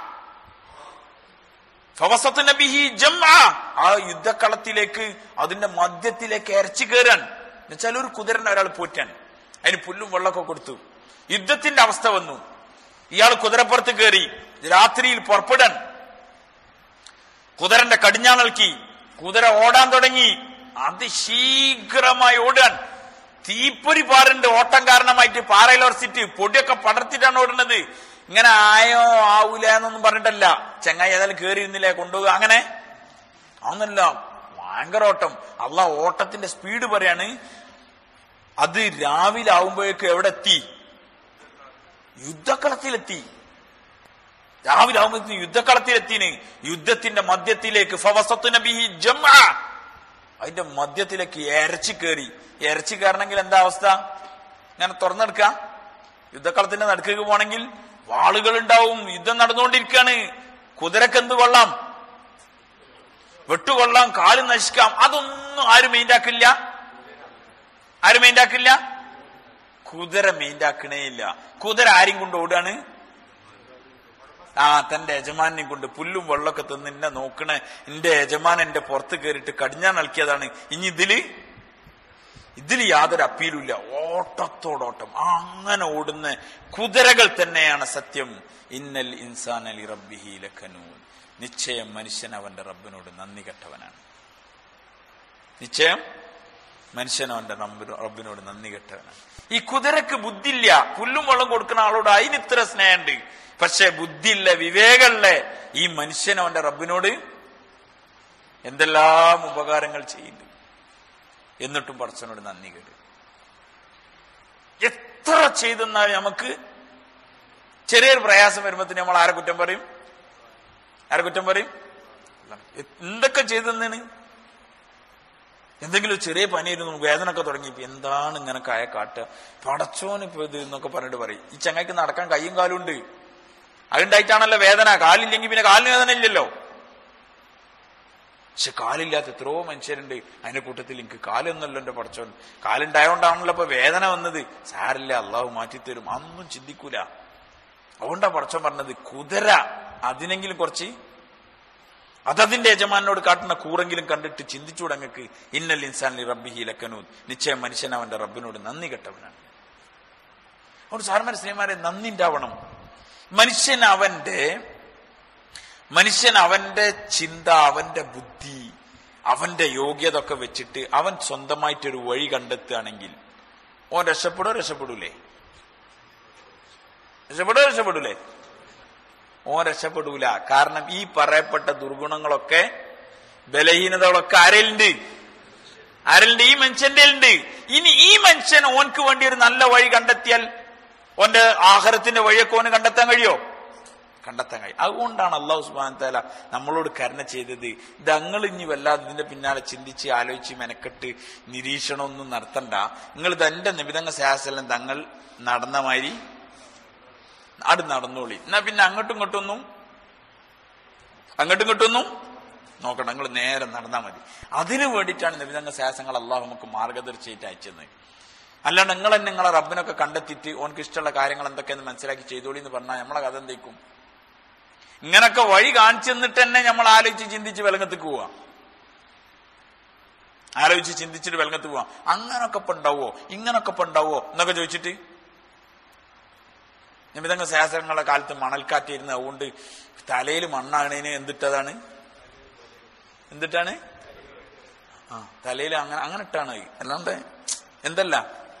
ഫവസത്ന ബിഹി ജംഅ ആ യുദ്ധക്കളത്തിലേക്ക് അതിന്റെ മധ്യത്തിലേക്ക് ഇരച്ചു കയറാൻ എന്നുവെച്ചാൽ ഒരു കുതിരനെ ഒരാൾ പോറ്റാൻ അതിന് പുല്ലും വെള്ളമൊക്കെ കൊടുത്തു യുദ്ധത്തിന്റെ അവസ്ഥ വന്നു ഇയാൾ കുതിരപ്പുറത്ത് കയറി രാത്രിയിൽ പുറപ്പെടാൻ കുതിരന്റെ കടിഞ്ഞാണൽക്കി കുതിര ഓടാൻ തുടങ്ങി അതിശീഘ്രമായി ഓടാൻ തീപ്പൊരി പാറിന്റെ ഓട്ടം കാരണമായിട്ട് പാറയിൽ ഉറച്ചിട്ട് പൊടിയൊക്കെ പടർത്തിട്ടാണ് ഓടുന്നത് ഇങ്ങനെ ആയോ ആവൂല എന്നൊന്നും പറഞ്ഞിട്ടല്ല ചെങ്ങായി ഏതായാലും കയറി ഇരുന്നില്ലേ കൊണ്ടുപോകുക അങ്ങനെ അതൊന്നല്ല ഭയങ്കര ഓട്ടം അല്ല ഓട്ടത്തിന്റെ സ്പീഡ് പറയാണ് അത് രാവിലെ ആവുമ്പോഴേക്ക് എവിടെ എത്തി യുദ്ധക്കളത്തിലെത്തി രാവിലെ ആവുമ്പോഴത്തേക്ക് യുദ്ധക്കളത്തിലെത്തിന് യുദ്ധത്തിന്റെ മധ്യത്തിലേക്ക് ഫവസത്തു നബിഹി ജംഅ അതിന്റെ മധ്യത്തിലേക്ക് എരച്ചു കയറി എരച്ചു കയറണമെങ്കിൽ എന്താ അവസ്ഥ ഞാൻ തുറന്നെടുക്ക യുദ്ധക്കളത്തിന്റെ നടുക്കേക്ക് പോണെങ്കിൽ വാളുകൾ ഉണ്ടാവും യുദ്ധം നടന്നുകൊണ്ടിരിക്കുകയാണ് കുതിരക്ക് എന്ത് കൊള്ളാം വെട്ടുകൊള്ളാം കാല് നശിക്കാം അതൊന്നും ആരും മെയിൻറ്റാക്കില്ല ആരും മെയിൻറ്റാക്കില്ല കുതിര മെയിൻറ്റാക്കണേ ഇല്ല കുതിര ആരും കൊണ്ട് ഓടുകയാണ് ആ തന്റെ യജമാനെ കൊണ്ട് പുല്ലും വെള്ളമൊക്കെ തിന്ന് എന്നെ നോക്കണേ എന്റെ യജമാൻ എന്റെ പുറത്ത് കയറിയിട്ട് കടിഞ്ഞാൻ നൽകിയതാണ് ഇനി ഇതില് ഇതിൽ യാതൊരു അപ്പീലുമില്ല ഓട്ടത്തോടോട്ടം അങ്ങനെ ഓടുന്ന കുതിരകൾ തന്നെയാണ് സത്യം ഇന്നൽ ഇൻസാൻ അലി റബ്ബിഹി ലഖനൂൻ നിശ്ചയം മനുഷ്യൻ അവന്റെ റബ്ബിനോട് നന്ദി കെട്ടവനാണ് നിശ്ചയം മനുഷ്യൻ അവന്റെ റബ്ബിനോ- റബ്ബിനോട് നന്ദി കെട്ടവനാണ് ഈ കുതിരക്ക് ബുദ്ധിയില്ല പുല്ലും വെള്ളം കൊടുക്കുന്ന ആളോട് അതിന് ഇത്ര സ്നേഹമുണ്ട് പക്ഷെ ബുദ്ധിയില്ല വിവേകമുള്ള ഈ മനുഷ്യൻ അവന്റെ റബ്ബിനോട് എന്തെല്ലാം ഉപകാരങ്ങൾ ചെയ്യുന്നുണ്ട് എന്നിട്ടും പടച്ചനോട് നന്ദി കേട്ടു എത്ര ചെയ്തെന്നാൽ നമുക്ക് ചെറിയൊരു പ്രയാസം വരുമ്പത്തിന് നമ്മൾ ആരെ കുറ്റം പറയും ആരെ കുറ്റം പറയും എന്തൊക്കെ ചെയ്തെന്നാണ് എന്തെങ്കിലും ഒരു ചെറിയ പനിയായിരുന്നു വേദനയൊക്കെ തുടങ്ങിയപ്പോ എന്താണ് ഇങ്ങനെ കായ കാട്ടുക പടച്ചോന് ഇപ്പൊ ഇത് എന്നൊക്കെ പറഞ്ഞിട്ട് പറയും ഈ ചങ്ങയ്ക്ക് നടക്കാൻ കയ്യും കാലും ഉണ്ട് അതുണ്ടായിട്ടാണല്ലോ വേദന കാലില്ലെങ്കിൽ പിന്നെ കാലിന് വേദന ഇല്ലല്ലോ പക്ഷെ കാലില്ലാത്ത എത്രയോ മനുഷ്യരുണ്ട് അതിന്റെ കൂട്ടത്തിൽ എനിക്ക് കാലൊന്നുമല്ലോ എന്റെ പടച്ചോൻ കാലുണ്ടായോണ്ടാണല്ലോ ഇപ്പൊ വേദന വന്നത് സാരില്ല അള്ളാഹു മാറ്റിത്തരും അതൊന്നും ചിന്തിക്കൂല അതുകൊണ്ടാ പടച്ചോൻ പറഞ്ഞത് കുതിര അതിനെങ്കിലും കുറച്ച് അതതിന്റെ യജമാനോട് കാട്ടുന്ന കൂറെങ്കിലും കണ്ടിട്ട് ചിന്തിച്ചൂടെ അങ്ങക്ക് ഇന്നൽ ഇൻസാൻ റബ്ബിഹി ലക്കനൂൻ നിശ്ചയം മനുഷ്യൻ അവന്റെ റബ്ബിനോട് നന്ദി കെട്ടവനാണ് അതുകൊണ്ട് സാർമാരെ സ്ത്രീമാരെ നന്ദി ഉണ്ടാവണം മനുഷ്യൻ അവന്റെ മനുഷ്യൻ അവന്റെ ചിന്ത അവന്റെ ബുദ്ധി അവന്റെ യോഗ്യത ഒക്കെ വെച്ചിട്ട് അവൻ സ്വന്തമായിട്ടൊരു വഴി കണ്ടെത്തുകയാണെങ്കിൽ ഓൻ രക്ഷപ്പെടോ രക്ഷപ്പെടൂലേ രക്ഷപ്പെടോ രക്ഷപ്പെടൂലേ ഓൻ രക്ഷപ്പെടൂല കാരണം ഈ പറയപ്പെട്ട ദുർഗുണങ്ങളൊക്കെ ബലഹീനതകളൊക്കെ ആരേലുണ്ട് ആരലുണ്ട് ഈ മനുഷ്യന്റെ ഉണ്ട് ഇനി ഈ മനുഷ്യൻ ഓൻക്ക് വേണ്ടി ഒരു നല്ല വഴി കണ്ടെത്തിയാൽ ഓന്റെ ആഹാരത്തിന്റെ വഴിയൊക്കെ ഓന് കണ്ടെത്താൻ കഴിയോ കണ്ടെത്താൻ കഴിയും അതുകൊണ്ടാണ് അള്ളാഹു സുബാൻ താല നമ്മളോട് കരുണ ചെയ്തത് ഇതങ്ങൾ ഇനി വല്ലാതെ ഇതിന്റെ പിന്നാലെ ചിന്തിച്ച് ആലോചിച്ച് മെനക്കെട്ട് നിരീക്ഷണമൊന്നും നടത്തണ്ട നിങ്ങൾ ഇതെന്റെ നിബിതങ്ങ ശാസ്ത്രം തങ്ങൾ നടന്ന മാതിരി അത് നടന്നോളി എന്നാ പിന്നെ അങ്ങോട്ടും ഇങ്ങോട്ടൊന്നും അങ്ങോട്ടും ഇങ്ങോട്ടൊന്നും നോക്കണം നിങ്ങൾ നേരെ നടന്നാൽ മതി അതിനു വേണ്ടിയിട്ടാണ് നിബിതങ്ങ ശാസങ്ങൾ അള്ളാഹു നമുക്ക് മാർഗദർശിയായിട്ട് അയച്ചത് അല്ലാണ്ട് നിങ്ങൾ തന്നെ നിങ്ങളെ റബ്ബിനൊക്കെ കണ്ടെത്തിയിട്ട് ഓനക്ക് ഇഷ്ടമുള്ള കാര്യങ്ങൾ എന്തൊക്കെയെന്ന് മനസ്സിലാക്കി ചെയ്തോളി എന്ന് പറഞ്ഞാൽ നമ്മളെ കഥ എന്തേക്കും ഇങ്ങനൊക്കെ വഴി കാണിച്ചു തന്നിട്ട് തന്നെ നമ്മൾ ആലോചിച്ച് ചിന്തിച്ച് വിലങ്ങത്തേക്ക് പോവാം ആലോചിച്ച് ചിന്തിച്ചിട്ട് വിലങ്ങത്ത് പോവാം അങ്ങനൊക്കെ ഇപ്പൊ ഉണ്ടാവോ ഇങ്ങനൊക്കെ ഇപ്പൊ ഉണ്ടാവോ എന്നൊക്കെ ചോദിച്ചിട്ട് നിമിതങ്ങ ശാസ്ത്രങ്ങളുടെ കാലത്ത് മണൽക്കാറ്റിരുന്ന് അതുകൊണ്ട് തലയിൽ മണ്ണാണേന് എന്തിട്ടതാണ് എന്തിട്ടാണ് ആ തലയിൽ അങ്ങനെ അങ്ങനെ ഇട്ടാണ് അത്. അല്ലാണ്ട് എന്തല്ല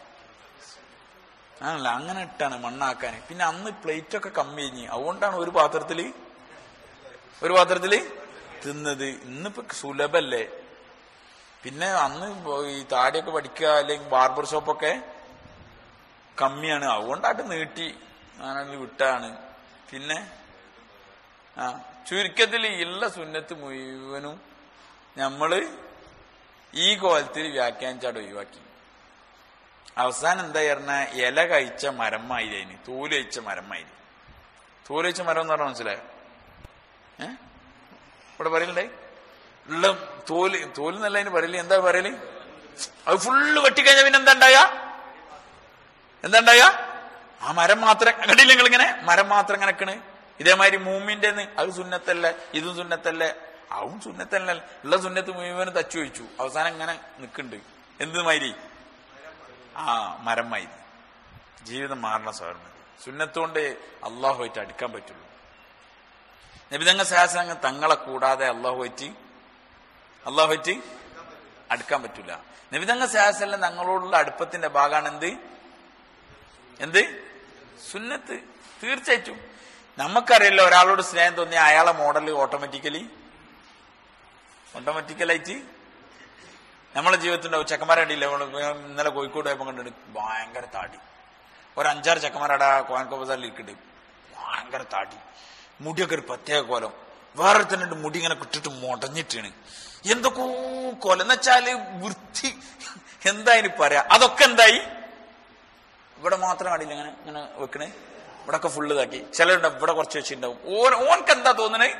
ആണല്ല അങ്ങനെ ഇട്ടാണ് മണ്ണാക്കാൻ പിന്നെ അന്ന് പ്ലേറ്റ് ഒക്കെ കമ്മി കഴിഞ്ഞ് അതുകൊണ്ടാണ് ഒരു പാത്രത്തില് ഒരു പാത്രത്തില് തിന്നത് ഇന്നിപ്പോ സുലഭല്ലേ പിന്നെ അന്ന് ഈ താടിയൊക്കെ പഠിക്കുക അല്ലെങ്കിൽ ബാർബർ ഷോപ്പൊക്കെ കമ്മിയാണ് അതുകൊണ്ടായിട്ട് നീട്ടി അങ്ങനെ വിട്ടാണ് പിന്നെ ആ ചുരുക്കത്തിൽ ഉള്ള സുന്നത്ത് മുഴുവനും നമ്മള് ഈ കോലത്തിൽ വ്യാഖ്യാനിച്ചാട് ഒഴിവാക്കി അവസാനം എന്താ പറഞ്ഞ ഇല കഴിച്ച മരമായി അതിന് തോല് കഴിച്ച മരമായി തോല് കഴിച്ച മരം എന്ന് പറഞ്ഞാൽ മനസ്സിലായോ ഏ ഇവിടെ പറയലുണ്ടേ ഉള്ള തോല് തോല് എന്നല്ല അതിന് പറയല് എന്താ പറയല് അത് ഫുള്ള് വെട്ടിക്കഴിഞ്ഞ പിന്നെ എന്താ ഉണ്ടായ എന്താ ഉണ്ടായ ആ മരം മാത്രം കണ്ടില്ല നിങ്ങൾ ഇങ്ങനെ മരം മാത്രം കിടക്കണ് ഇതേമാതിരി മൂമിന്റെ അത് സുന്നത്തല്ലേ ഇതും സുന്നത്തല്ലേ അതും സുന്നത്തല്ല ഉള്ള സുന്നത്ത് മുഴുവനും തച്ചു വെച്ചു അവസാനം ഇങ്ങനെ നിൽക്കുന്നുണ്ട് എന്ത് മാതിരി ആ മരം മാതിരി ജീവിതം മാറണ സ്വർണ്ണം സുന്നത്തുകൊണ്ട് അള്ളാഹുമായിട്ട് അടുക്കാൻ പറ്റുള്ളൂ നബിതങ്ങ സഹാസങ്ങൾ തങ്ങളെ കൂടാതെ അള്ളാഹുമായിട്ട് അള്ളാഹുമായിട്ട് അടുക്കാൻ പറ്റൂല നബിതങ്ങ സഹാസല്ല തങ്ങളോടുള്ള അടുപ്പത്തിന്റെ ഭാഗമാണ് എന്ത് എന്ത് സുന്നത്ത് തീർച്ചയായിട്ടും നമുക്കറിയില്ല ഒരാളോട് സ്നേഹം തോന്നിയ അയാളെ മോഡൽ ഓട്ടോമാറ്റിക്കലി ഓട്ടോമാറ്റിക്കലായിട്ട് നമ്മളെ ജീവിതത്തിന്റെ ചെക്കന്മാരടിയില്ല ഇന്നലെ കോഴിക്കോട് പോയപ്പോ കണ്ടിട്ട് ഭയങ്കര താടി ഒരു അഞ്ചാറ് ചെക്കന്മാരടാ കോയൻകോ ബസാറിൽ ഇരിക്കുന്നുണ്ട് ഭയങ്കര താടി മുടിയൊക്കെ ഒരു പ്രത്യേക കോലം വേറെ തന്നെ മുടി ഇങ്ങനെ കിട്ടിട്ട് മുടഞ്ഞിട്ടാണ് എന്തൊക്കെ കോലം എന്ന് വെച്ചാല് വൃത്തി എന്താ ഇനി പറയാ അതൊക്കെ എന്തായി ഇവിടെ മാത്രം കണ്ടില്ല ഇങ്ങനെ ഇങ്ങനെ വെക്കണേ ഇവിടെ ഒക്കെ ഫുള്ള് ഇതാക്കി ചിലരുണ്ടാവും ഇവിടെ കുറച്ച് വെച്ചിട്ടുണ്ടാവും ഓൻ ഓൻക്ക് എന്താ തോന്നണേ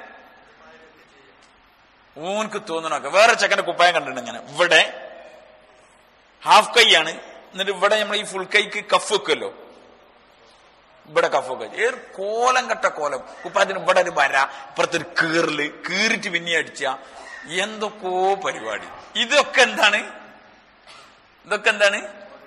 ഓൻക്ക് തോന്നണൊക്കെ വേറെ ചെക്കന്റെ കുപ്പായം കണ്ടിട്ടുണ്ട് ഇങ്ങനെ ഇവിടെ ഹാഫ് കൈയാണ് എന്നിട്ട് ഇവിടെ നമ്മൾ ഈ ഫുൾ കൈക്ക് കഫ് വെക്കുമല്ലോ ഇവിടെ കഫ് വെക്കുക ഏത് കോലം കെട്ട കോലം കുപ്പായത്തിന് ഇവിടെ ഒരു വര ഇപ്പുറത്തൊരു കീറല് കീറിട്ട് പിന്നെ അടിച്ച എന്തൊക്കെയോ പരിപാടി ഇതൊക്കെ എന്താണ് ഇതൊക്കെ എന്താണ്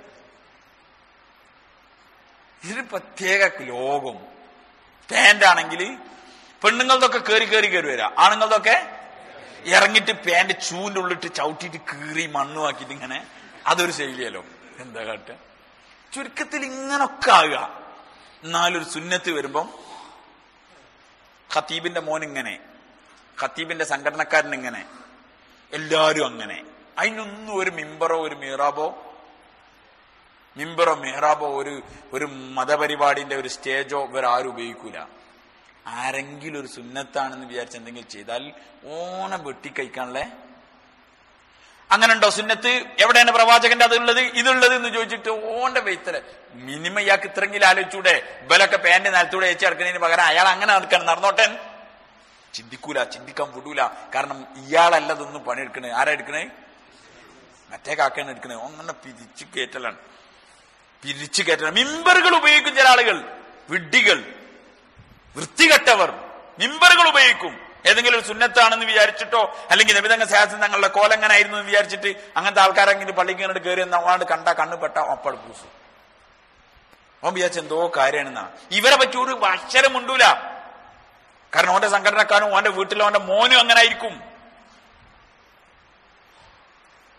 ഇതൊരു പ്രത്യേക ലോകം പാന്റ് ആണെങ്കിൽ പെണ്ണുങ്ങളതൊക്കെ കയറി കയറി കയറി വരാം ആണുങ്ങളതൊക്കെ ഇറങ്ങിട്ട് പാന്റ് ചൂവിന്റെ ഉള്ളിട്ട് ചവിട്ടിയിട്ട് കീറി മണ്ണുമാക്കിയിട്ട് ഇങ്ങനെ അതൊരു ശൈലിയല്ലോ എന്താ കാട്ടുക ചുരുക്കത്തിൽ ഇങ്ങനൊക്കെ ആകുക എന്നാലൊരു സുന്നത്ത് വരുമ്പം ഖത്തീബിന്റെ മോൻ ഇങ്ങനെ ഖത്തീബിന്റെ സംഘടനക്കാരൻ ഇങ്ങനെ എല്ലാരും അങ്ങനെ അതിനൊന്നും ഒരു മിമ്പറോ ഒരു മീറാബോ മിമ്പറോ മെഹ്റാബോ ഒരു ഒരു മതപരിപാടിന്റെ ഒരു സ്റ്റേജോ ഇവരാരും ഉപയോഗിക്കൂല ആരെങ്കിലും ഒരു സുന്നത്താണെന്ന് വിചാരിച്ച് എന്തെങ്കിലും ചെയ്താൽ ഓണം വെട്ടിക്കഴിക്കാണല്ലേ അങ്ങനെ ഉണ്ടോ സുന്നത്ത് എവിടെയാണ് പ്രവാചകന്റെ അതുള്ളത് ഇതുള്ളത് എന്ന് ചോദിച്ചിട്ട് ഓന്റെ വെയ്ത്തല് മിനിമം ഇയാൾക്ക് ഇത്രയെങ്കിലും ആലോചിച്ചൂടെ ഇവലൊക്കെ പാന്റ് നിലത്തൂടെ വെച്ച് നടക്കുന്നതിന് പകരം അയാൾ അങ്ങനെ നടക്കണം നടന്നോട്ടെ ചിന്തിക്കൂല ചിന്തിക്കാൻ വിടൂല കാരണം ഇയാളല്ല ഇതൊന്നും പണിയെടുക്കണേ ആരാ എടുക്കണേ മറ്റേ കാക്കാണ് എടുക്കണേ അങ്ങനെ പിരിച്ചു കയറ്റലാണ് പിരിച്ചു കയറ്റണം മിമ്പറുകൾ ഉപയോഗിക്കും ചില ആളുകൾ വിഡ്ഢികൾ വൃത്തികെട്ടവർ മിമ്പറുകൾ ഉപയോഗിക്കും ഏതെങ്കിലും ഒരു സുന്നത്താണെന്ന് വിചാരിച്ചിട്ടോ അല്ലെങ്കിൽ നബിതങ്ങ ശാസ്ത്രം തങ്ങളുടെ കോലങ്ങനായിരുന്നു എന്ന് വിചാരിച്ചിട്ട് അങ്ങനത്തെ ആൾക്കാരെങ്കിലും പള്ളിക്ക് കണ്ടിട്ട് കയറി എന്നാണ്ട് കണ്ട കണ്ണ് പെട്ട ഒപ്പട് പൂസു ഓൻ വിചാരിച്ച എന്തോ കാര്യമാണെന്നാ ഇവരെ പറ്റി ഒരു അക്ഷരം ഉണ്ടൂല കാരണം ഓന്റെ സംഘടനക്കാരും ഓന്റെ വീട്ടിലും ഓന്റെ മോനും അങ്ങനെ ആയിരിക്കും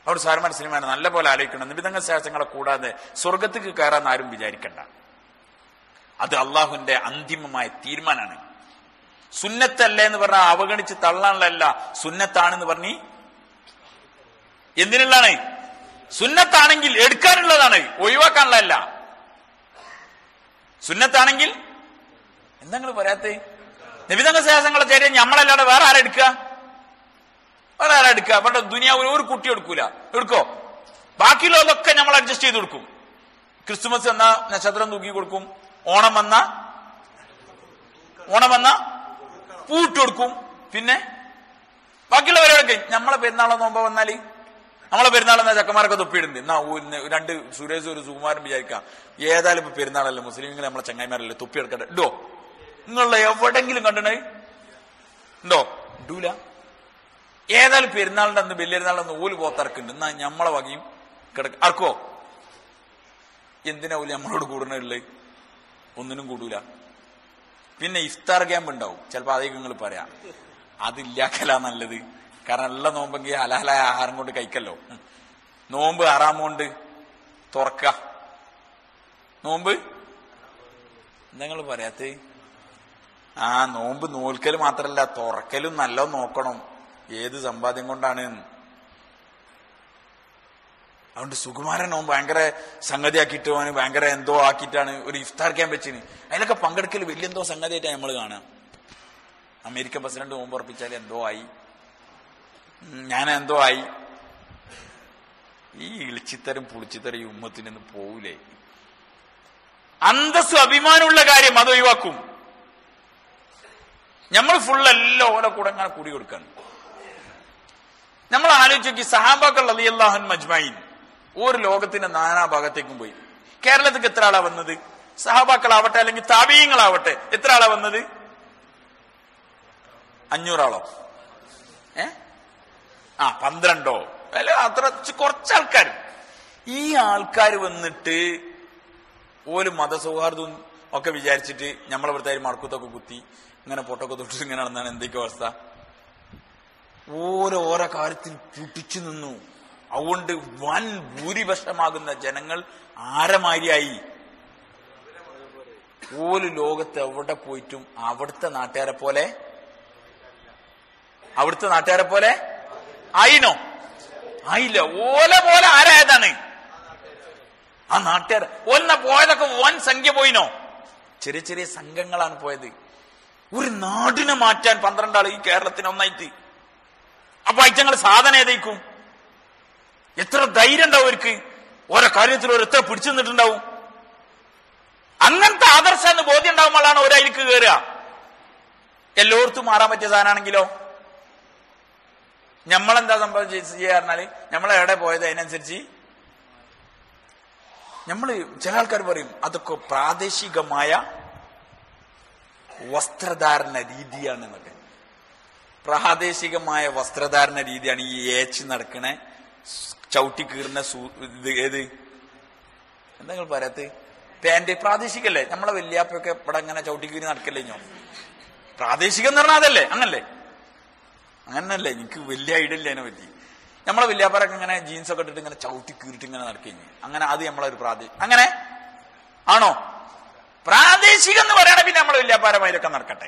അവിടെ സാരമാൻ സിനിമാനെ നല്ല പോലെ ആലോചിക്കണം നിബിധങ്ങ ശാസ്ത്രങ്ങളെ കൂടാതെ സ്വർഗത്തേക്ക് കയറാൻ ആരും വിചാരിക്കണ്ട അത് അള്ളാഹുവിന്റെ അന്തിമമായ തീരുമാനമാണ് സുന്നത്തല്ല എന്ന് പറഞ്ഞാൽ അവഗണിച്ച് തള്ളാനുള്ളതല്ല സുന്നത്താണെന്ന് പറഞ്ഞ് എന്തിനുള്ളതാണ് സുന്നത്താണെങ്കിൽ എടുക്കാനുള്ളതാണ് ഒഴിവാക്കാനുള്ളതല്ല സുന്നത്താണെങ്കിൽ എന്താ നിങ്ങൾ പറയാത്ത നിബിധങ്ങ ശാസ്ത്രങ്ങളെ ചേരിയ നമ്മളല്ലാതെ വേറെ ആരെടുക്കുക വേറെ ആരാ എടുക്കുക അവിടെ ദുനിയാവിൽ ഒരു കുട്ടി എടുക്കൂല എടുക്കോ ബാക്കിയുള്ളതൊക്കെ നമ്മൾ അഡ്ജസ്റ്റ് ചെയ്ത് കൊടുക്കും ക്രിസ്തുമസ് എന്ന നക്ഷത്രം തൂക്കി കൊടുക്കും ഓണം വന്ന ഓണം വന്ന പൂട്ട് കൊടുക്കും പിന്നെ ബാക്കിയുള്ളവരോടൊക്കെ നമ്മളെ പെരുന്നാളോ നോമ്പോ വന്നാല് നമ്മളെ പെരുന്നാളെന്ന ചക്കന്മാരൊക്കെ തൊപ്പിയിടുന്നുണ്ട് എന്നാ ഓ, ഇന്ന് രണ്ട് സുരേഷ് ഒരു സുകുമാരൻ വിചാരിക്കാം ഏതായാലും ഇപ്പൊ പെരുന്നാളല്ലേ മുസ്ലിങ്ങൾ നമ്മളെ ചങ്ങായിമാരല്ലേ തൊപ്പി എടുക്കട്ടെ ഇടോ നിങ്ങളുടെ എവിടെങ്കിലും കണ്ടണേ ഉണ്ടോ ഇടൂല ഏതായാലും പെരുന്നാളിന്റെ അന്ന് വലിയൊരുന്നാളിന്റെ അന്ന് ഓല് പോത്തിറക്കുന്നുണ്ട് എന്നാ ഞമ്മളെ വകയും കിടക്ക അറക്കോ എന്തിനാ ഓല് നമ്മളോട് കൂടണുള്ളത് ഒന്നിനും കൂടൂല പിന്നെ ഇഫ്താർ ക്യാമ്പ് ഉണ്ടാവും ചിലപ്പോ അതേക്ക് നിങ്ങൾ പറയാം അതില്ലാക്കല നല്ലത് കാരണം എല്ലാ നോമ്പെങ്കിൽ ഹലാലായ ആഹാരം കൊണ്ട് കഴിക്കല്ലോ ഉം. നോമ്പ് ആറാം കൊണ്ട് തുറക്ക നോമ്പ് എന്താ നിങ്ങൾ പറയാത്തേ ആ നോമ്പ് നോൽക്കൽ മാത്രല്ല തുറക്കലും നല്ല നോക്കണം ഏത് സമ്പാദ്യം കൊണ്ടാണ് എന്ന്. അതുകൊണ്ട് സുകുമാരൻ നോമ്പ് ഭയങ്കര സംഗതിയാക്കിയിട്ട് അവന് ഭയങ്കര എന്തോ ആക്കിയിട്ടാണ് ഒരു ഇഫ്താർ ക്യാമ്പ് വെച്ചിന് അതിലൊക്കെ പങ്കെടുക്കൽ വലിയ എന്തോ സംഗതിയായിട്ടാണ് നമ്മൾ കാണുക അമേരിക്കൻ പ്രസിഡന്റ് നോമ്പ് ഉറപ്പിച്ചാൽ എന്തോ ആയി ഉം, ഞാൻ എന്തോ ആയി ഈ ഇളിച്ചിത്തരം പുളിച്ചിത്തരം ഈ ഉമ്മത്തിനൊന്ന് പോവില്ലേ അന്തസ്സും അഭിമാനമുള്ള കാര്യം അത് ഒഴിവാക്കും നമ്മൾ ഫുൾ എല്ലാം ഓല കൂടെ അങ്ങനെ കൂടി കൊടുക്കാണ് നമ്മൾ ആലോചിച്ച് നോക്കി സഹാബാക്കൾ അലിയല്ലാഹൻ മജ്മൈൻ ഒരു ലോകത്തിന്റെ നാനാഭാഗത്തേക്കും പോയി കേരളത്തിക്ക് എത്ര ആളാ വന്നത് സഹാബാക്കളാവട്ടെ അല്ലെങ്കിൽ താപീയങ്ങളാവട്ടെ എത്ര ആളാ വന്നത് അഞ്ഞൂറാളോ ഏ ആ പന്ത്രണ്ടോ അല്ല അത്ര ച് കുറച്ച് ആൾക്കാർ ഈ ആൾക്കാർ വന്നിട്ട് ഓല് മതസൗഹാർദ്ദവും ഒക്കെ വിചാരിച്ചിട്ട് നമ്മളെ ഇവിടുത്തെ മടക്കത്തൊക്കെ കുത്തി ഇങ്ങനെ പൊട്ടൊക്കെ തൊട്ടിട്ട് ഇങ്ങനെ നടന്നാണ് എന്തൊക്കെ അവസ്ഥ ഓരോ ഓരോ കാര്യത്തിൽ പുട്ടിച്ചു നിന്നു അതുകൊണ്ട് വൻ ഭൂരിപക്ഷമാകുന്ന ജനങ്ങൾ ആരമാരിയായി ഓല് ലോകത്ത് എവിടെ പോയിട്ടും അവിടുത്തെ നാട്ടുകാരെ പോലെ അവിടുത്തെ നാട്ടുകാരെ പോലെ ആയിനോ ആയില്ല ഓല പോലെ ആരായതാണ് ആ നാട്ടുകാർ ഒന്ന പോയതൊക്കെ വൻ സംഖ്യ പോയിനോ ചെറിയ ചെറിയ സംഘങ്ങളാണ് പോയത് ഒരു നാടിനെ മാറ്റാൻ പന്ത്രണ്ടാൾ ഈ കേരളത്തിന് ഒന്നായിട്ട് അപ്പൊ അയച്ചങ്ങൾ സാധനം ഏതേക്കും എത്ര ധൈര്യം ഉണ്ടാവും അവർക്ക് ഓരോ കാര്യത്തിൽ ഒരു എത്ര പിടിച്ചു നിന്നിട്ടുണ്ടാവും അങ്ങനത്തെ ആദർശം എന്ന് ബോധ്യം ഉണ്ടാകുമ്പോഴാണ് ഒരയിലേക്ക് കയറുക എല്ലായിടത്തും മാറാൻ പറ്റിയ സാധനമാണെങ്കിലോ നമ്മളെന്താ സംഭവം ചെയ്യാ പറഞ്ഞാല് നമ്മൾ എവിടെ പോയത് അതിനനുസരിച്ച് നമ്മൾ ചില ആൾക്കാർ പറയും അതൊക്കെ പ്രാദേശികമായ വസ്ത്രധാരണ രീതിയാണ് എന്നൊക്കെ പ്രാദേശികമായ വസ്ത്രധാരണ രീതിയാണ് ഈ ഏച്ച് നടക്കണ ചവിട്ടി കീറുന്ന സൂ- ഇത് ഏത് എന്താ നിങ്ങൾ പറയാത്ത പാന്റ് പ്രാദേശികല്ലേ നമ്മളെ വല്യാപ്പൊക്കെ ഇവിടെ അങ്ങനെ ചവിട്ടി കീറി നടക്കല്ലേ ഞോ പ്രാദേശികം എന്ന് പറഞ്ഞാൽ അതല്ലേ അങ്ങനല്ലേ അങ്ങനല്ലേ എനിക്ക് വലിയ ഐഡിയ ഇല്ല അതിനെ പറ്റി നമ്മളെ വല്യാപ്പാരൊക്കെ ഇങ്ങനെ ജീൻസ് ഒക്കെ ഇട്ടിട്ട് ഇങ്ങനെ ചവിട്ടി കീറിട്ട് ഇങ്ങനെ നടക്കുകയും അങ്ങനെ അത് നമ്മളെ ഒരു പ്രാദേശിക അങ്ങനെ ആണോ പ്രാദേശികം എന്ന് പറയണ പിന്നെ നമ്മളെ വല്യാപ്പാരമാരൊക്കെ നടക്കട്ടെ